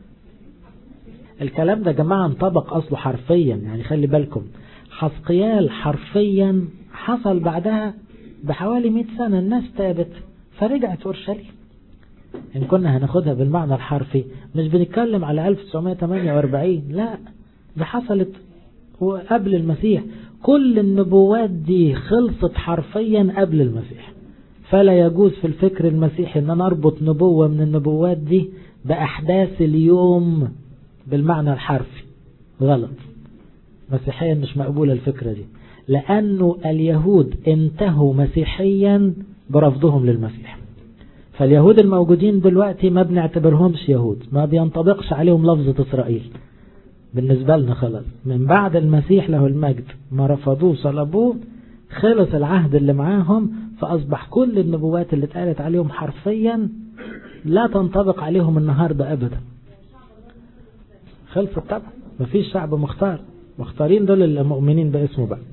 الكلام ده جماعة انطبق أصله حرفيا يعني خلي بالكم حسقيال حرفيا حصل بعدها بحوالي 100 سنة الناس تابت فرجعت أورشليم إن كنا هناخدها بالمعنى الحرفي مش بنتكلم على 1948 لا دي حصلت قبل المسيح كل النبوات دي خلصت حرفيا قبل المسيح فلا يجوز في الفكر المسيحي ان انا اربط نبوة من النبوات دي بأحداث اليوم بالمعنى الحرفي غلط مسيحيا مش مقبولة الفكرة دي لأنه اليهود انتهوا مسيحيا برفضهم للمسيح فاليهود الموجودين دلوقتي ما بنعتبرهمش يهود ما بينطبقش عليهم لفظة إسرائيل بالنسبة لنا خلاص من بعد المسيح له المجد ما رفضوه صلبوه خلص العهد اللي معاهم فأصبح كل النبوات اللي اتقالت عليهم حرفيا لا تنطبق عليهم النهاردة أبدا خلصت طبعا مفيش شعب مختار مختارين دول المؤمنين باسمه بقى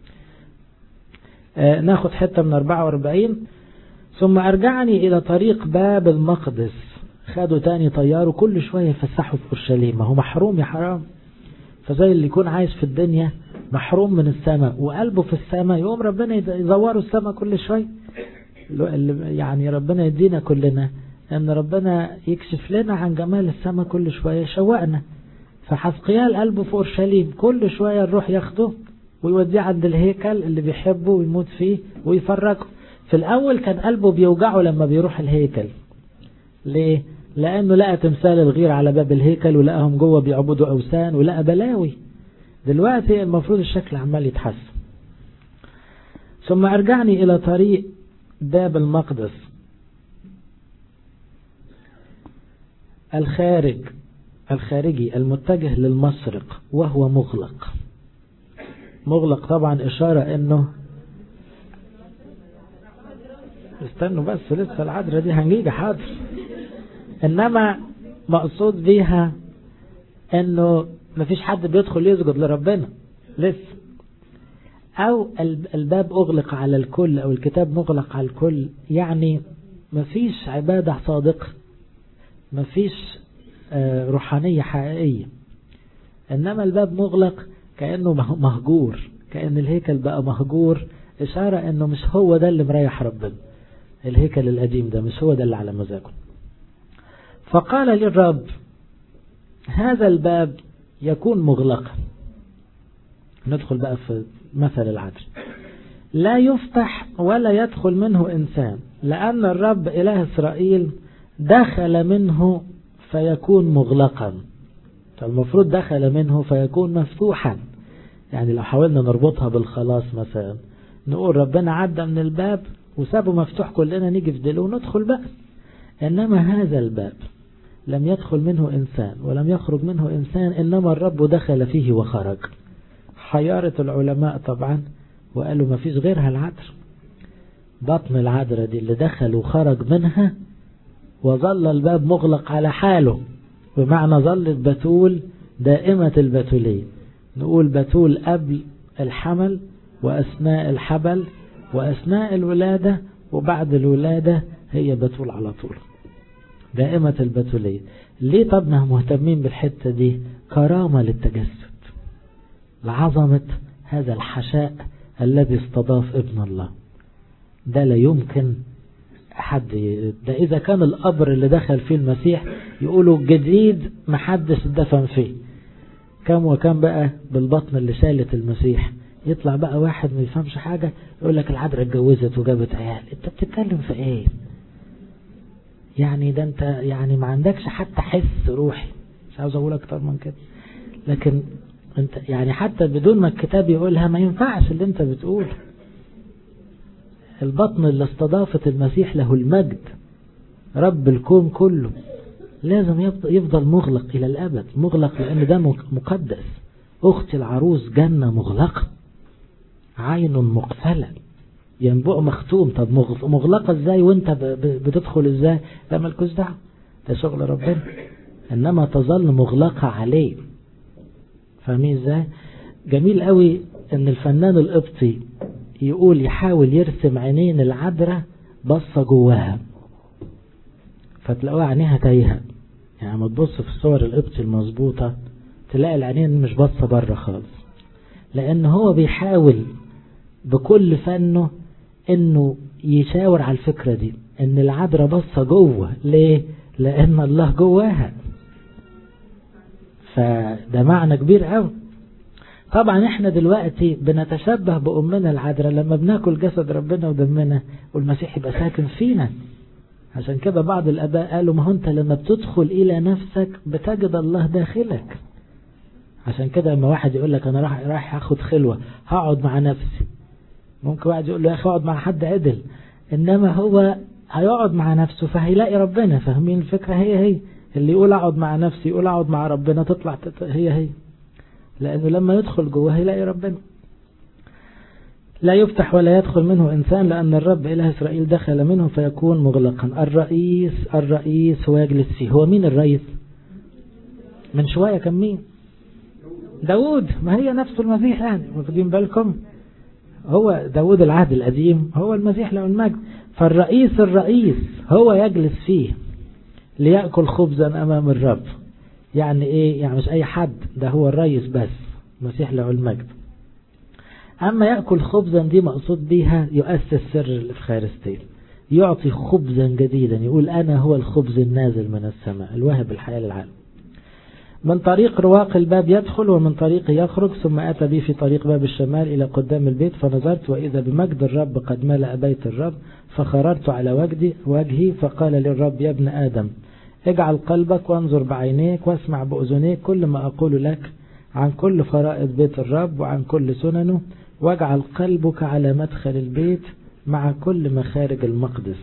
آه ناخد حتة من 44 ثم أرجعني إلى طريق باب المقدس خدوا تاني طياروا كل شوية يفسحوا في أورشليم ما هو محروم يا حرام فزي اللي يكون عايش في الدنيا محروم من السماء وقلبه في السماء يقوم ربنا يزوروا السماء كل شوية يعني ربنا يدينا كلنا ان ربنا يكشف لنا عن جمال السماء كل شوية شوقنا فحسقيال قلبه في أورشليم كل شوية الروح ياخده ويوديه عند الهيكل اللي بيحبه ويموت فيه ويفرجه في الأول كان قلبه بيوجعه لما بيروح الهيكل ليه؟ لأنه لقى تمثال الغير على باب الهيكل ولقاهم جوه بيعبدوا أوثان ولقى بلاوي دلوقتي المفروض الشكل عمال يتحسن ثم أرجعني إلى طريق باب المقدس الخارج الخارجي المتجه للمشرق وهو مغلق مغلق طبعا إشارة أنه استنوا بس لسه العذرة دي هنجيجة حاضر إنما مقصود بيها أنه مفيش حد بيدخل يسجد لربنا لسه أو الباب أغلق على الكل أو الكتاب مغلق على الكل يعني مفيش عبادة صادقة مفيش روحانية حقيقية إنما الباب مغلق كأنه مهجور كأن الهيكل بقى مهجور إشارة أنه مش هو ده اللي مريح ربنا الهيكل القديم ده مش هو ده اللي على مزاجه فقال للرب هذا الباب يكون مغلقا ندخل بقى في مثل العدل لا يفتح ولا يدخل منه إنسان لأن الرب إله إسرائيل دخل منه فيكون مغلقا فالمفروض دخل منه فيكون مفتوحا يعني لو حاولنا نربطها بالخلاص مثلا نقول ربنا عدى من الباب وسابه مفتوح كلنا نيجي في دلو وندخل بقى إنما هذا الباب لم يدخل منه إنسان ولم يخرج منه إنسان إنما الرب دخل فيه وخرج حيارة العلماء طبعا وقالوا ما فيش غيرها العذر بطن العذرة دي اللي دخل وخرج منها وظل الباب مغلق على حاله بمعنى ظلت بتول دائمة البتولية نقول بتول قبل الحمل وأثناء الحبل وأثناء الولادة وبعد الولادة هي بتول على طول دائمة البتولية ليه طبنا مهتمين بالحتة دي كرامة للتجسد لعظمة هذا الحشاء الذي استضاف ابن الله ده لا يمكن حد ده إذا كان القبر اللي دخل فيه المسيح يقولوا جديد محدش دفن فيه كم وكم بقى بالبطن اللي شالت المسيح يطلع بقى واحد ما يفهمش حاجة يقول لك العذراء اتجوزت وجابت عيال انت بتتكلم في ايه يعني ده انت يعني ما عندكش حتى حس روحي مش عاوز اقول اكتر من كده لكن انت يعني حتى بدون ما الكتاب يقولها ما ينفعش اللي انت بتقول البطن اللي استضافت المسيح له المجد رب الكون كله لازم يفضل مغلق إلى الأبد مغلق لأن ده مقدس أختي العروس جنة مغلقة عين مقفلة ينبوع مختوم طب مغلقة ازاي وانت بتدخل ازاي لا مالكوش دعوه ده شغل ربنا انما تظل مغلقة عليه فاهمين ازاي جميل قوي ان الفنان القبطي يقول يحاول يرسم عينين العذراء بصة جواها فتلاقوها عينيها تايهة يعني ما تبص في الصور القبطي المظبوطة تلاقي العينين مش باصة بره خالص لان هو بيحاول بكل فنه انه يشاور على الفكرة دي ان العذراء باصة جوه ليه لان الله جواها فده معنى كبير قوي طبعا احنا دلوقتي بنتشبه بأمنا العذراء لما بناكل جسد ربنا ودمنا والمسيح يبقى ساكن فينا عشان كده بعض الآباء قالوا ما هو انت لما بتدخل إلى نفسك بتجد الله داخلك عشان كده لما واحد يقول لك أنا راح رايح أخد خلوة هقعد مع نفسي ممكن واحد يقول له يا أخي اقعد مع حد عدل إنما هو هيقعد مع نفسه فهيلاقي ربنا فاهمين الفكرة هي هي اللي يقول اقعد مع نفسي يقول اقعد مع ربنا تطلع هي هي لأنه لما يدخل جوه هيلاقي ربنا لا يفتح ولا يدخل منه إنسان لأن الرب إله إسرائيل دخل منه فيكون مغلقا الرئيس الرئيس هو يجلس فيه هو مين الرئيس من شوية كان مين داود ما هي نفس المسيح يعني واخدين بالكم هو داود العهد القديم هو المسيح له المجد فالرئيس الرئيس هو يجلس فيه ليأكل خبزا أمام الرب يعني ايه يعني مش اي حد ده هو الرئيس بس مسيح له المجد اما يأكل خبزا دي مقصود بيها يؤسس سر الافخارستين يعطي خبزا جديدا يقول انا هو الخبز النازل من السماء الواهب الحياة للعالم من طريق رواق الباب يدخل ومن طريق يخرج ثم أتى بي في طريق باب الشمال إلى قدام البيت فنظرت وإذا بمجد الرب قد ملأ بيت الرب فخررت على وجهي, وجهي فقال للرب يا ابن آدم اجعل قلبك وانظر بعينيك واسمع بأذنيك كل ما أقول لك عن كل فرائض بيت الرب وعن كل سننه واجعل قلبك على مدخل البيت مع كل مخارج المقدس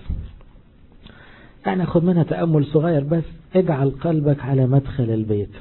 يعني خد منها تأمل صغير بس اجعل قلبك على مدخل البيت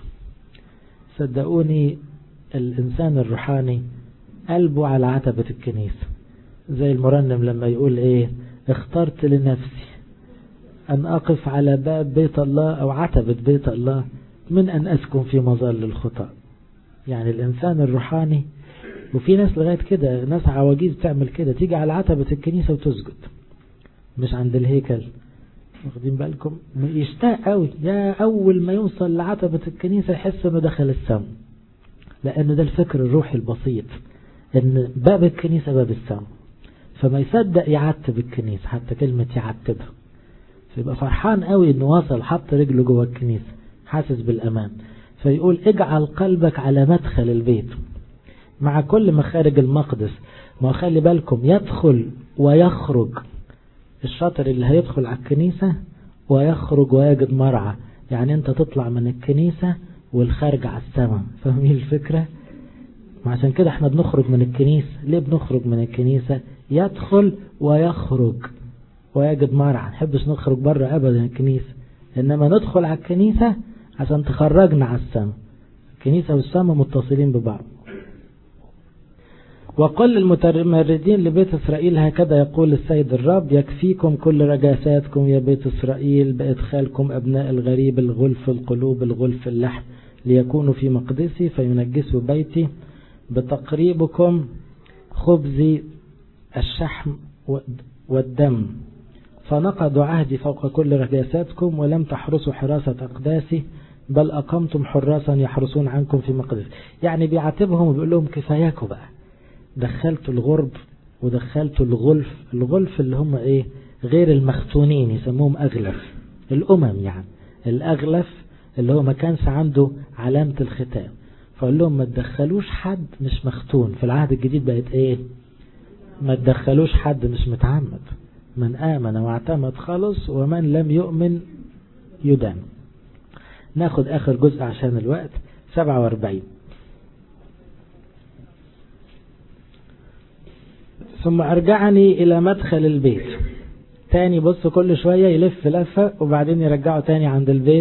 صدقوني الإنسان الروحاني قلبه على عتبة الكنيسة زي المرنم لما يقول ايه اخترت لنفسي أن أقف على باب بيت الله أو عتبة بيت الله من أن أسكن في مظل الخطأ يعني الإنسان الروحاني وفي ناس لغاية كده ناس عواجيز تعمل كده تيجي على عتبة الكنيسة وتسجد مش عند الهيكل واخدين بالكم يشتاق قوي يا أول ما يوصل لعتبة الكنيسة يحس إنه دخل السم لأن ده الفكر الروحي البسيط إن باب الكنيسة باب السم فما يصدق يعتب الكنيسة حتى كلمة يعتبها فيبقى فرحان قوي انه وصل حط رجله جوه الكنيسة حاسس بالامان فيقول اجعل قلبك على مدخل البيت مع كل مخارج المقدس ما خلي بالكم يدخل ويخرج الشاطر اللي هيدخل على الكنيسة ويخرج ويجد مرعى يعني انت تطلع من الكنيسة والخارج على السماء فاهمين الفكرة عشان كده احنا بنخرج من الكنيسة ليه بنخرج من الكنيسة يدخل ويخرج ويجد مرعى نحبش نخرج بره ابدا الكنيسة انما ندخل على الكنيسة عشان تخرجنا على السماء الكنيسة والسماء متصلين ببعض وقل المتمردين لبيت إسرائيل هكذا يقول السيد الرب يكفيكم كل رجاساتكم يا بيت إسرائيل بإدخالكم أبناء الغريب الغلف القلوب الغلف اللحم ليكونوا في مقدسي فينجسوا بيتي بتقريبكم خبز الشحم والدم فنقضوا عهدي فوق كل رجاساتكم ولم تحرسوا حراسة أقداسي بل أقمتم حراسا يحرسون عنكم في مقدس يعني بيعاتبهم وبيقول لهم كفاياكم بقى دخلتوا الغرب ودخلتوا الغلف الغلف اللي هم ايه غير المختونين يسموهم أغلف الأمم يعني الأغلف اللي هو ما كانش عنده علامة الختام فقال لهم ما تدخلوش حد مش مختون في العهد الجديد بقت ايه ما تدخلوش حد مش متعمد من آمن واعتمد خلص ومن لم يؤمن يدان ناخد آخر جزء عشان الوقت 47 ثم أرجعني إلى مدخل البيت تاني بص كل شوية يلف لفة وبعدين يرجعه تاني عند البيت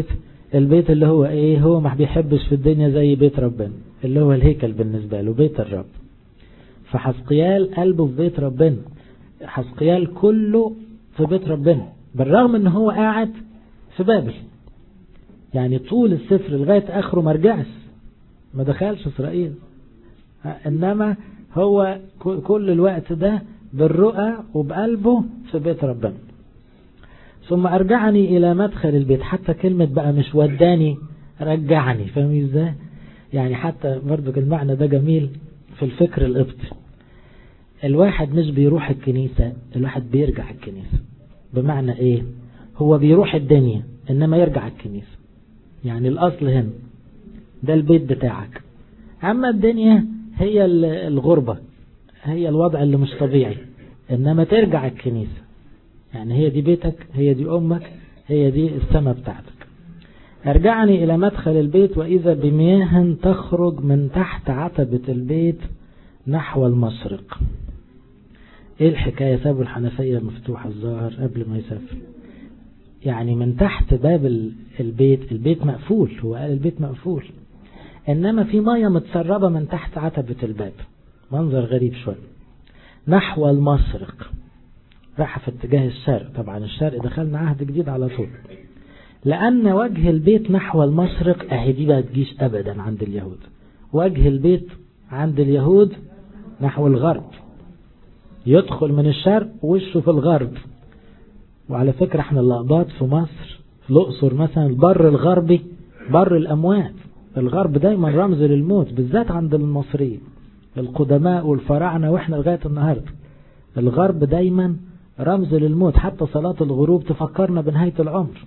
البيت اللي هو ايه هو ما بيحبش في الدنيا زي بيت ربنا اللي هو الهيكل بالنسبة له بيت الرب فحسقيال قلبه في بيت ربنا حسقيال كله في بيت ربنا بالرغم ان هو قاعد في بابل يعني طول السفر لغاية اخره ما رجعش ما دخلش اسرائيل انما هو كل الوقت ده بالرؤى وبقلبه في بيت ربنا ثم أرجعني إلى مدخل البيت حتى كلمة بقى مش وداني رجعني فاهم ازاي يعني حتى برضو المعنى ده جميل في الفكر القبطي الواحد مش بيروح الكنيسة الواحد بيرجع الكنيسة بمعنى ايه هو بيروح الدنيا انما يرجع الكنيسة يعني الاصل هنا ده البيت بتاعك اما الدنيا هي الغربة هي الوضع اللي مش طبيعي انما ترجع الكنيسة يعني هي دي بيتك هي دي امك هي دي السماء بتاعتك ارجعني الى مدخل البيت واذا بمياه تخرج من تحت عتبة البيت نحو المشرق ايه الحكاية سابوا الحنفية مفتوحة الظاهر قبل ما يسافر يعني من تحت باب البيت البيت مقفول هو قال البيت مقفول انما في مية متسربة من تحت عتبة الباب منظر غريب شوية نحو المشرق راح في اتجاه الشرق طبعا الشرق دخلنا عهد جديد على طول لأن وجه البيت نحو المشرق اهي دي ما تجيش أبدا عند اليهود وجه البيت عند اليهود نحو الغرب يدخل من الشرق وشه في الغرب وعلى فكرة احنا الأقباط في مصر في الأقصر مثلا البر الغربي بر الأموات الغرب دايما رمز للموت بالذات عند المصريين القدماء والفراعنة واحنا لغاية النهاردة الغرب دايما رمز للموت حتى صلاة الغروب تفكرنا بنهاية العمر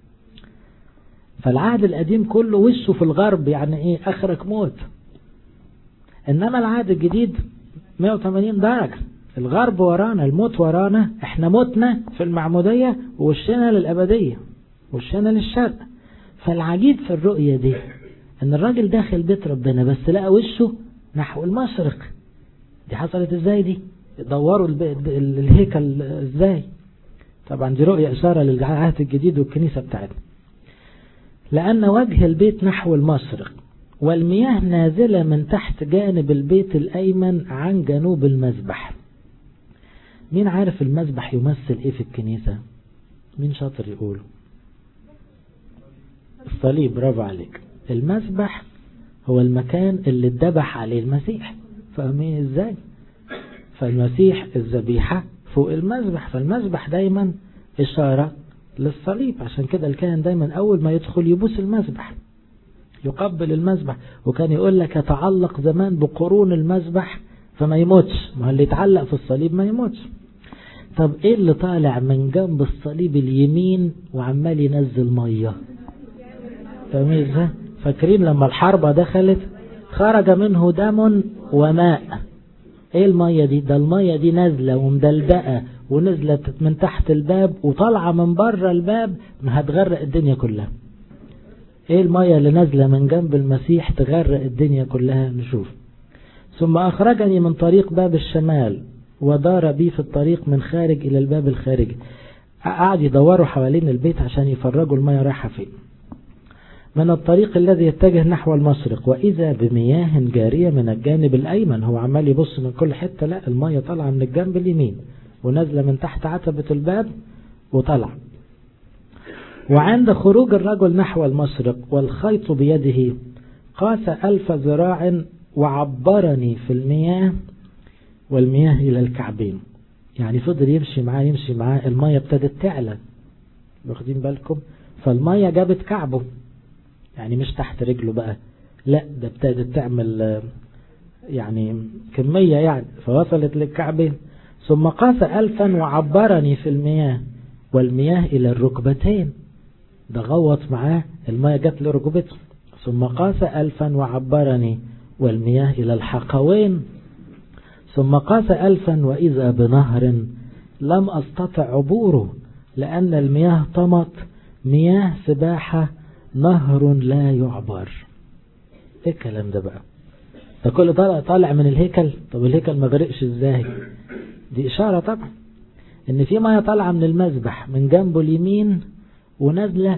فالعهد القديم كله وشه في الغرب يعني ايه اخرك موت انما العهد الجديد 180 درجة الغرب ورانا الموت ورانا احنا متنا في المعمودية ووشنا للأبدية وشنا للشرق فالعجيب في الرؤية دي ان الراجل داخل بيت ربنا بس لقى وشه نحو المشرق دي حصلت ازاي دي دوروا الهيكل ازاي طبعا دي رؤية اشارة للعهد الجديد والكنيسة بتاعتنا لأن وجه البيت نحو المشرق والمياه نازلة من تحت جانب البيت الأيمن عن جنوب المذبح مين عارف المذبح يمثل ايه في الكنيسة مين شاطر يقوله الصليب برافو عليك المذبح هو المكان اللي اتذبح عليه المسيح فاهمين ازاي فالمسيح الذبيحة فوق المذبح فالمذبح دايما إشارة للصليب عشان كده الكاهن دايما أول ما يدخل يبوس المذبح يقبل المذبح وكان يقول لك يتعلق زمان بقرون المذبح فما يموتش ما اللي يتعلق في الصليب ما يموتش طب ايه اللي طالع من جنب الصليب اليمين وعمال ينزل ميه فاهمين ازاي فاكرين لما الحربة دخلت خرج منه دم وماء ايه المية دي ده المية دي نازلة ومدلدقة ونزلت من تحت الباب وطالعة من بره الباب ما هتغرق الدنيا كلها ايه المية اللي نازلة من جنب المسيح تغرق الدنيا كلها نشوف ثم أخرجني من طريق باب الشمال ودار بي في الطريق من خارج إلى الباب الخارجي قعد يدوروا حوالين البيت عشان يفرجوا المية رايحة فين من الطريق الذي يتجه نحو المشرق وإذا بمياه جارية من الجانب الأيمن هو عمال يبص من كل حتة لا المية طالعة من الجنب اليمين ونازلة من تحت عتبة الباب وطلع وعند خروج الرجل نحو المشرق والخيط بيده قاس ألف ذراع وعبرني في المياه والمياه إلى الكعبين يعني فضل يمشي معاه يمشي معاه المية ابتدت تعلى واخدين بالكم فالمية جابت كعبه يعني مش تحت رجله بقى لا ده ابتدت تعمل يعني كمية يعني فوصلت للكعبين ثم قاس ألفا وعبرني في المياه والمياه إلى الركبتين ده غوط معاه المياه جت لركبته ثم قاس ألفا وعبرني والمياه إلى الحقوين ثم قاس ألفا وإذا بنهر لم أستطع عبوره لأن المياه طمت مياه سباحة نهر لا يعبر ايه الكلام ده بقى ده كل طالع طالع من الهيكل طب الهيكل ما غرقش ازاي دي اشارة طبعا ان في مية طالعة من المذبح من جنبه اليمين ونازلة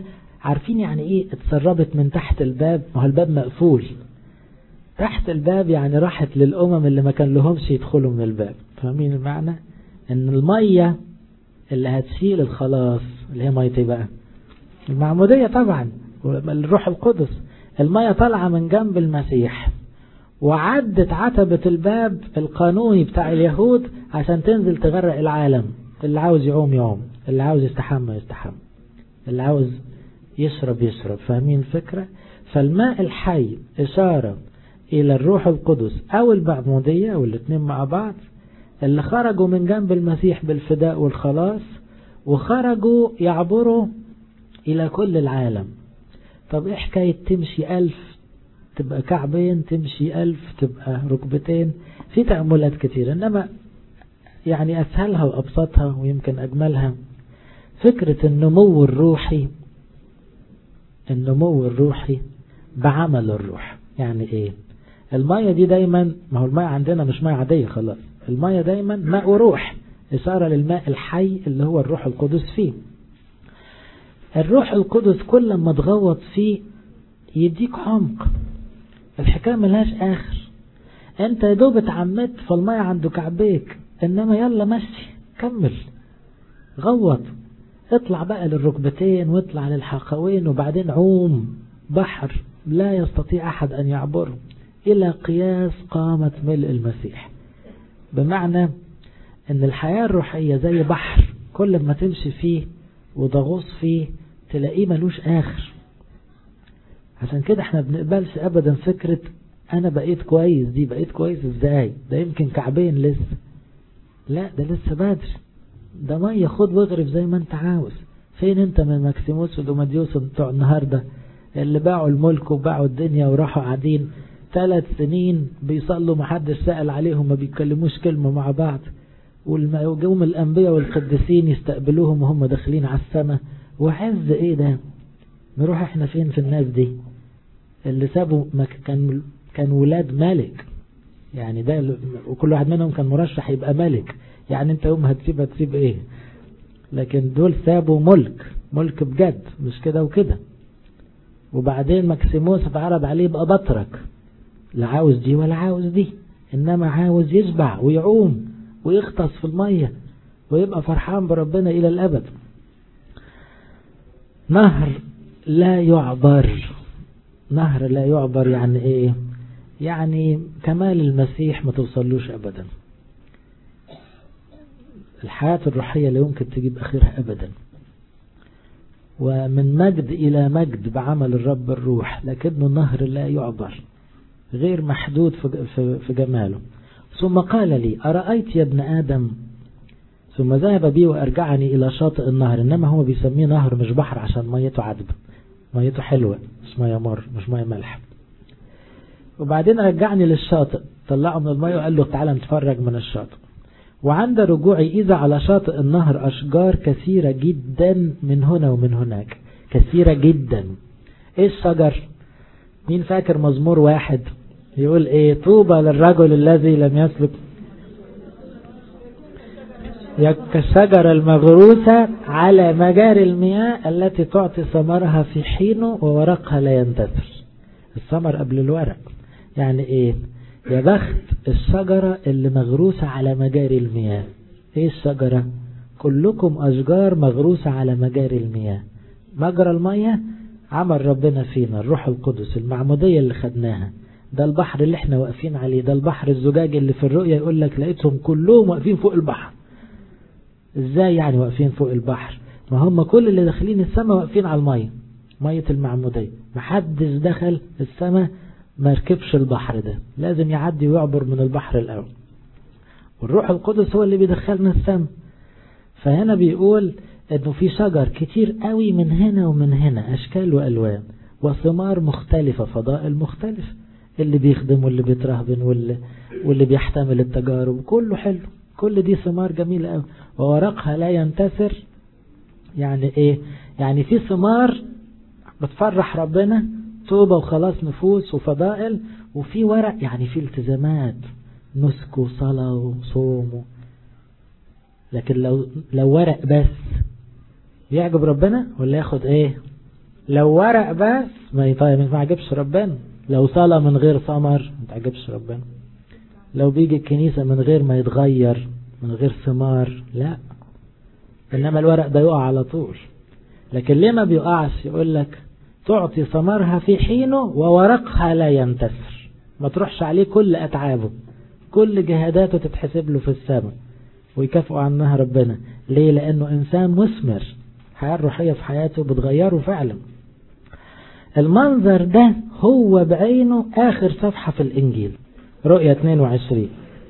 عارفين يعني ايه اتسربت من تحت الباب ما هو الباب مقفول تحت الباب يعني راحت للأمم اللي ما كان لهمش يدخلوا من الباب فاهمين المعنى ان المية اللي هتشيل الخلاص اللي هي مية بقى المعمودية طبعا الروح القدس المية طالعة من جنب المسيح وعدت عتبة الباب القانوني بتاع اليهود عشان تنزل تغرق العالم اللي عاوز يعوم يعوم اللي عاوز يستحمى يستحمى اللي عاوز يشرب يشرب فاهمين الفكرة فالماء الحي إشارة إلى الروح القدس أو المعمودية أو الاثنين مع بعض اللي خرجوا من جنب المسيح بالفداء والخلاص وخرجوا يعبروا إلى كل العالم طب إيه حكاية تمشي ألف تبقى كعبين تمشي ألف تبقى ركبتين في تأملات كتير إنما يعني أسهلها وأبسطها ويمكن أجملها فكرة النمو الروحي النمو الروحي بعمل الروح يعني ايه المية دي دايما ما هو المية عندنا مش مية عادية خلاص المية دايما ماء وروح إشارة للماء الحي اللي هو الروح القدس فيه الروح القدس كل ما تغوط فيه يديك عمق الحكاية ملهاش آخر انت يا دوب اتعمدت فالمية عنده كعبيك انما يلا مشي كمل غوط اطلع بقى للركبتين واطلع للحقوين وبعدين عوم بحر لا يستطيع أحد أن يعبره إلى قياس قامة ملء المسيح بمعنى أن الحياة الروحية زي بحر كل ما تمشي فيه وتغوص فيه تلاقيه ملوش آخر عشان كده احنا بنقبلش أبدا فكرة أنا بقيت كويس دي بقيت كويس ازاي ده يمكن كعبين لسه لا ده لسه بدري ده مية خد واغرف زي ما انت عاوز فين انت من ماكسيموس ودوماديوس بتوع النهاردة اللي باعوا الملك وباعوا الدنيا وراحوا قاعدين ثلاث سنين بيصلوا محدش سأل عليهم ما بيتكلموش كلمة مع بعض وجوم الأنبياء والقديسين يستقبلوهم وهم داخلين على السماء وعز ايه ده نروح احنا فين في الناس دي اللي سابوا كان كان ولاد ملك يعني ده وكل واحد منهم كان مرشح يبقى ملك يعني انت يوم هتسيب هتسيب ايه لكن دول سابوا ملك ملك بجد مش كده وكده وبعدين مكسيموس اتعرض عليه يبقى بطرك لا عاوز دي ولا عاوز دي انما عاوز يشبع ويعوم ويغطس في المية ويبقى فرحان بربنا الى الابد نهر لا يعبر نهر لا يعبر يعني ايه يعني كمال المسيح ما توصلوش ابدا الحياة الروحية لا يمكن تجيب اخرها ابدا ومن مجد الى مجد بعمل الرب الروح لكنه نهر لا يعبر غير محدود في جماله ثم قال لي أرأيت يا ابن آدم ثم ذهب بي وأرجعني إلى شاطئ النهر إنما هو بيسميه نهر مش بحر عشان ميته عذبة ميته حلوة مش مية مر مش مية ملح وبعدين رجعني للشاطئ طلعه من المية وقال له تعالى نتفرج من الشاطئ وعند رجوعي إذا على شاطئ النهر أشجار كثيرة جدا من هنا ومن هناك كثيرة جدا إيه الشجر مين فاكر مزمور واحد يقول إيه طوبى للرجل الذي لم يسلك كالشجرة المغروسة على مجاري المياه التي تعطي ثمرها في حينه وورقها لا ينتثر الثمر قبل الورق يعني ايه يا بخت الشجرة اللي مغروسة على مجاري المياه ايه الشجرة كلكم اشجار مغروسة على مجاري المياه مجرى المياه عمل ربنا فينا الروح القدس المعمودية اللي خدناها ده البحر اللي احنا واقفين عليه ده البحر الزجاج اللي في الرؤية يقول لك لقيتهم كلهم واقفين فوق البحر ازاي يعني واقفين فوق البحر ما هم كل اللي داخلين السماء واقفين على المية مية المعمودية محدش دخل السماء ما ركبش البحر ده لازم يعدي ويعبر من البحر الأول والروح القدس هو اللي بيدخلنا السماء فهنا بيقول انه في شجر كتير قوي من هنا ومن هنا اشكال والوان وثمار مختلفة فضائل مختلفة اللي بيخدم واللي بيترهبن واللي, واللي بيحتمل التجارب كله حلو كل دي ثمار جميلة قوي وورقها لا ينتثر يعني ايه يعني في ثمار بتفرح ربنا توبة وخلاص نفوس وفضائل وفي ورق يعني في التزامات نسك وصلاة وصوم لكن لو لو ورق بس يعجب ربنا ولا ياخد ايه لو ورق بس ما طيب ما عجبش ربنا لو صلاة من غير ثمر ما تعجبش ربنا لو بيجي الكنيسة من غير ما يتغير من غير ثمار لا إنما الورق ده يقع على طول لكن ليه ما بيقعش يقول لك تعطي ثمرها في حينه وورقها لا ينتثر ما تروحش عليه كل أتعابه كل جهاداته تتحسب له في السماء ويكافئوا عنها ربنا ليه لأنه إنسان مثمر الحياة الروحية في حياته بتغيره فعلا المنظر ده هو بعينه آخر صفحة في الإنجيل رؤية 22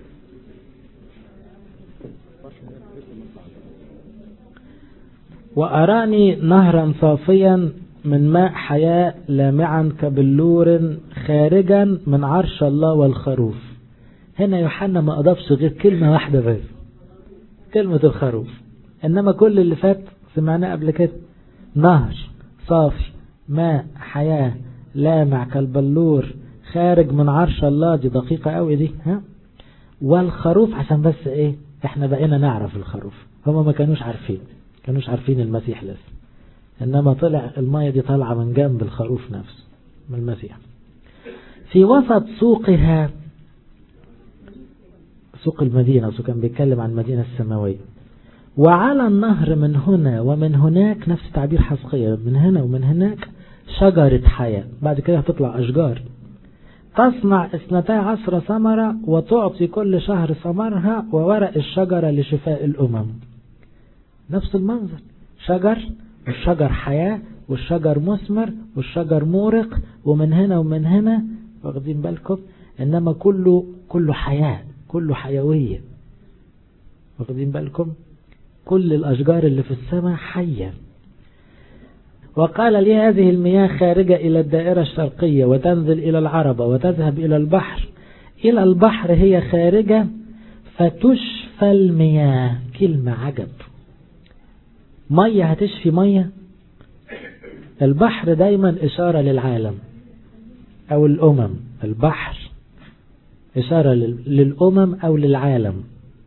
وأراني نهرا صافيا من ماء حياة لامعا كبلور خارجا من عرش الله والخروف هنا يوحنا ما أضافش غير كلمة واحدة بس كلمة الخروف إنما كل اللي فات سمعناه قبل كده نهر صافي ماء حياة لامع كالبلور خارج من عرش الله دي دقيقة قوي دي ها والخروف عشان بس ايه احنا بقينا نعرف الخروف هما ما كانوش عارفين كانوش عارفين المسيح لسه انما طلع المية دي طالعة من جنب الخروف نفسه من المسيح في وسط سوقها سوق المدينة سوق كان بيتكلم عن المدينة السماوية وعلى النهر من هنا ومن هناك نفس تعبير حسقية من هنا ومن هناك شجرة حياة بعد كده هتطلع أشجار تصنع اثنتا عشر ثمرة وتعطي كل شهر ثمرها وورق الشجرة لشفاء الأمم نفس المنظر شجر والشجر حياة والشجر مثمر والشجر مورق ومن هنا ومن هنا واخدين بالكم إنما كله كله حياة كله حيوية واخدين بالكم كل الأشجار اللي في السماء حية وقال لي هذه المياه خارجة إلى الدائرة الشرقية وتنزل إلى العربة وتذهب إلى البحر إلى البحر هي خارجة فتشفى المياه كلمة عجب مية هتشفي مية البحر دايما إشارة للعالم أو الأمم البحر إشارة للأمم أو للعالم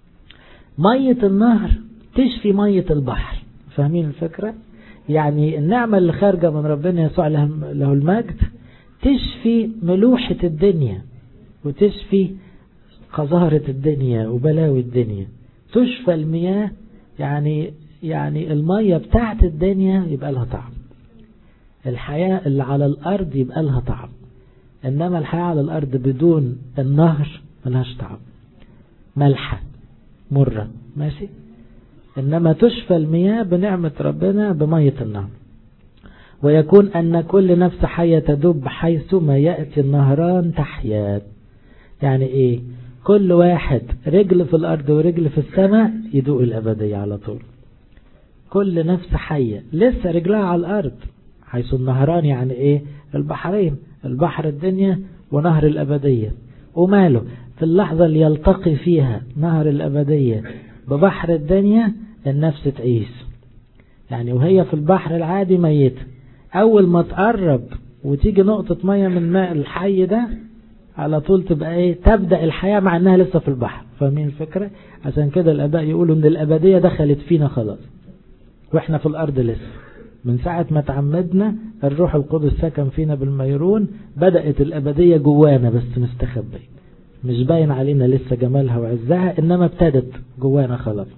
مية النهر تشفي مية البحر فاهمين الفكرة يعني النعمة اللي خارجة من ربنا يسوع له المجد تشفي ملوحة الدنيا وتشفي قذارة الدنيا وبلاوي الدنيا تشفى المياه يعني يعني المية بتاعت الدنيا يبقى لها طعم الحياة اللي على الأرض يبقى لها طعم إنما الحياة على الأرض بدون النهر ملهاش طعم ملحة مرة ماشي إنما تشفى المياه بنعمة ربنا بمية النهر ويكون أن كل نفس حية تدب حيث ما يأتي النهران تحيا يعني إيه كل واحد رجل في الأرض ورجل في السماء يدوق الأبدية على طول كل نفس حية لسه رجلها على الأرض حيث النهران يعني إيه البحرين البحر الدنيا ونهر الأبدية وماله في اللحظة اللي يلتقي فيها نهر الأبدية ببحر الدنيا النفس تعيش يعني وهي في البحر العادي ميتة أول ما تقرب وتيجي نقطة مية من ماء الحي ده على طول تبقى ايه تبدأ الحياة مع انها لسه في البحر فاهمين الفكرة عشان كده الاباء يقولوا ان الابدية دخلت فينا خلاص واحنا في الارض لسه من ساعة ما تعمدنا الروح القدس سكن فينا بالميرون بدأت الابدية جوانا بس مستخبية مش باين علينا لسه جمالها وعزها انما ابتدت جوانا خلاص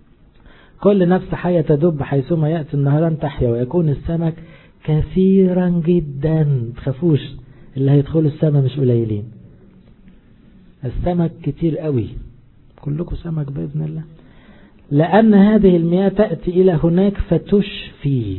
كل نفس حية تدب حيثما يأتي النهران تحيا ويكون السمك كثيرا جدا تخافوش اللي هيدخلوا السماء مش قليلين السمك كتير قوي كلكم سمك بإذن الله لأن هذه المياه تأتي إلى هناك فتشفي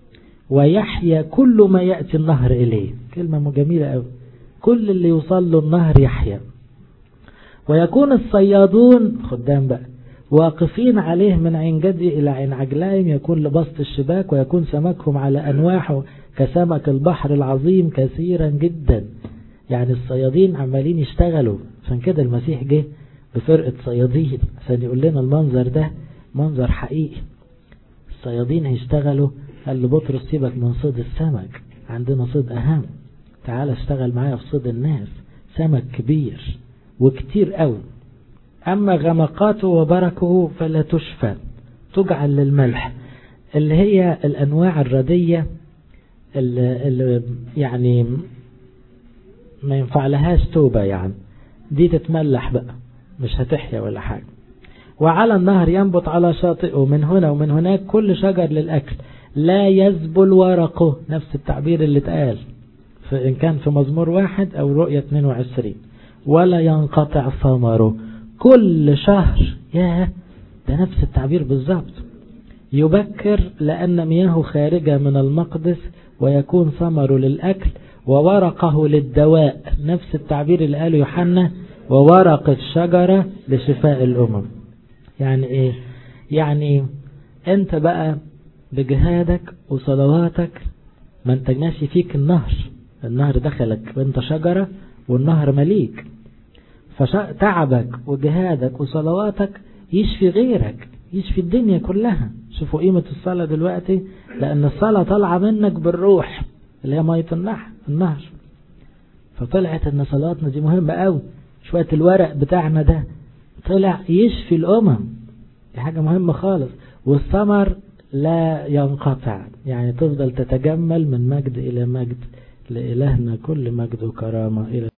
ويحيا كل ما يأتي النهر إليه كلمة جميلة قوي كل اللي يوصل له النهر يحيا ويكون الصيادون خدام بقى واقفين عليه من عين جدي إلى عين عجلايم يكون لبسط الشباك ويكون سمكهم على أنواحه كسمك البحر العظيم كثيرا جدا يعني الصيادين عمالين يشتغلوا عشان كده المسيح جه بفرقة صيادين عشان يقول لنا المنظر ده منظر حقيقي الصيادين هيشتغلوا قال له بطرس سيبك من صيد السمك عندنا صيد أهم تعال اشتغل معايا في صيد الناس سمك كبير وكتير قوي أما غمقاته وبركه فلا تشفى تجعل للملح اللي هي الأنواع الردية اللي, اللي يعني ما ينفع لهاش توبة يعني دي تتملح بقى مش هتحيا ولا حاجة وعلى النهر ينبت على شاطئه من هنا ومن هناك كل شجر للأكل لا يذبل ورقه نفس التعبير اللي اتقال إن كان في مزمور واحد أو رؤية 22 ولا ينقطع ثمره كل شهر ياه ده نفس التعبير بالظبط يبكر لأن مياه خارجة من المقدس ويكون ثمره للأكل وورقه للدواء نفس التعبير اللي قاله يوحنا وورق الشجرة لشفاء الأمم يعني إيه يعني أنت بقى بجهادك وصلواتك ما انت ماشي فيك النهر النهر دخلك وانت شجرة والنهر مليك فتعبك وجهادك وصلواتك يشفي غيرك يشفي الدنيا كلها شوفوا قيمة الصلاة دلوقتي لأن الصلاة طالعة منك بالروح اللي هي مية النهر النهر فطلعت ان صلاتنا دي مهمة قوي شوية الورق بتاعنا ده طلع يشفي الأمم دي حاجة مهمة خالص والثمر لا ينقطع يعني تفضل تتجمل من مجد إلى مجد لإلهنا كل مجد وكرامة إلى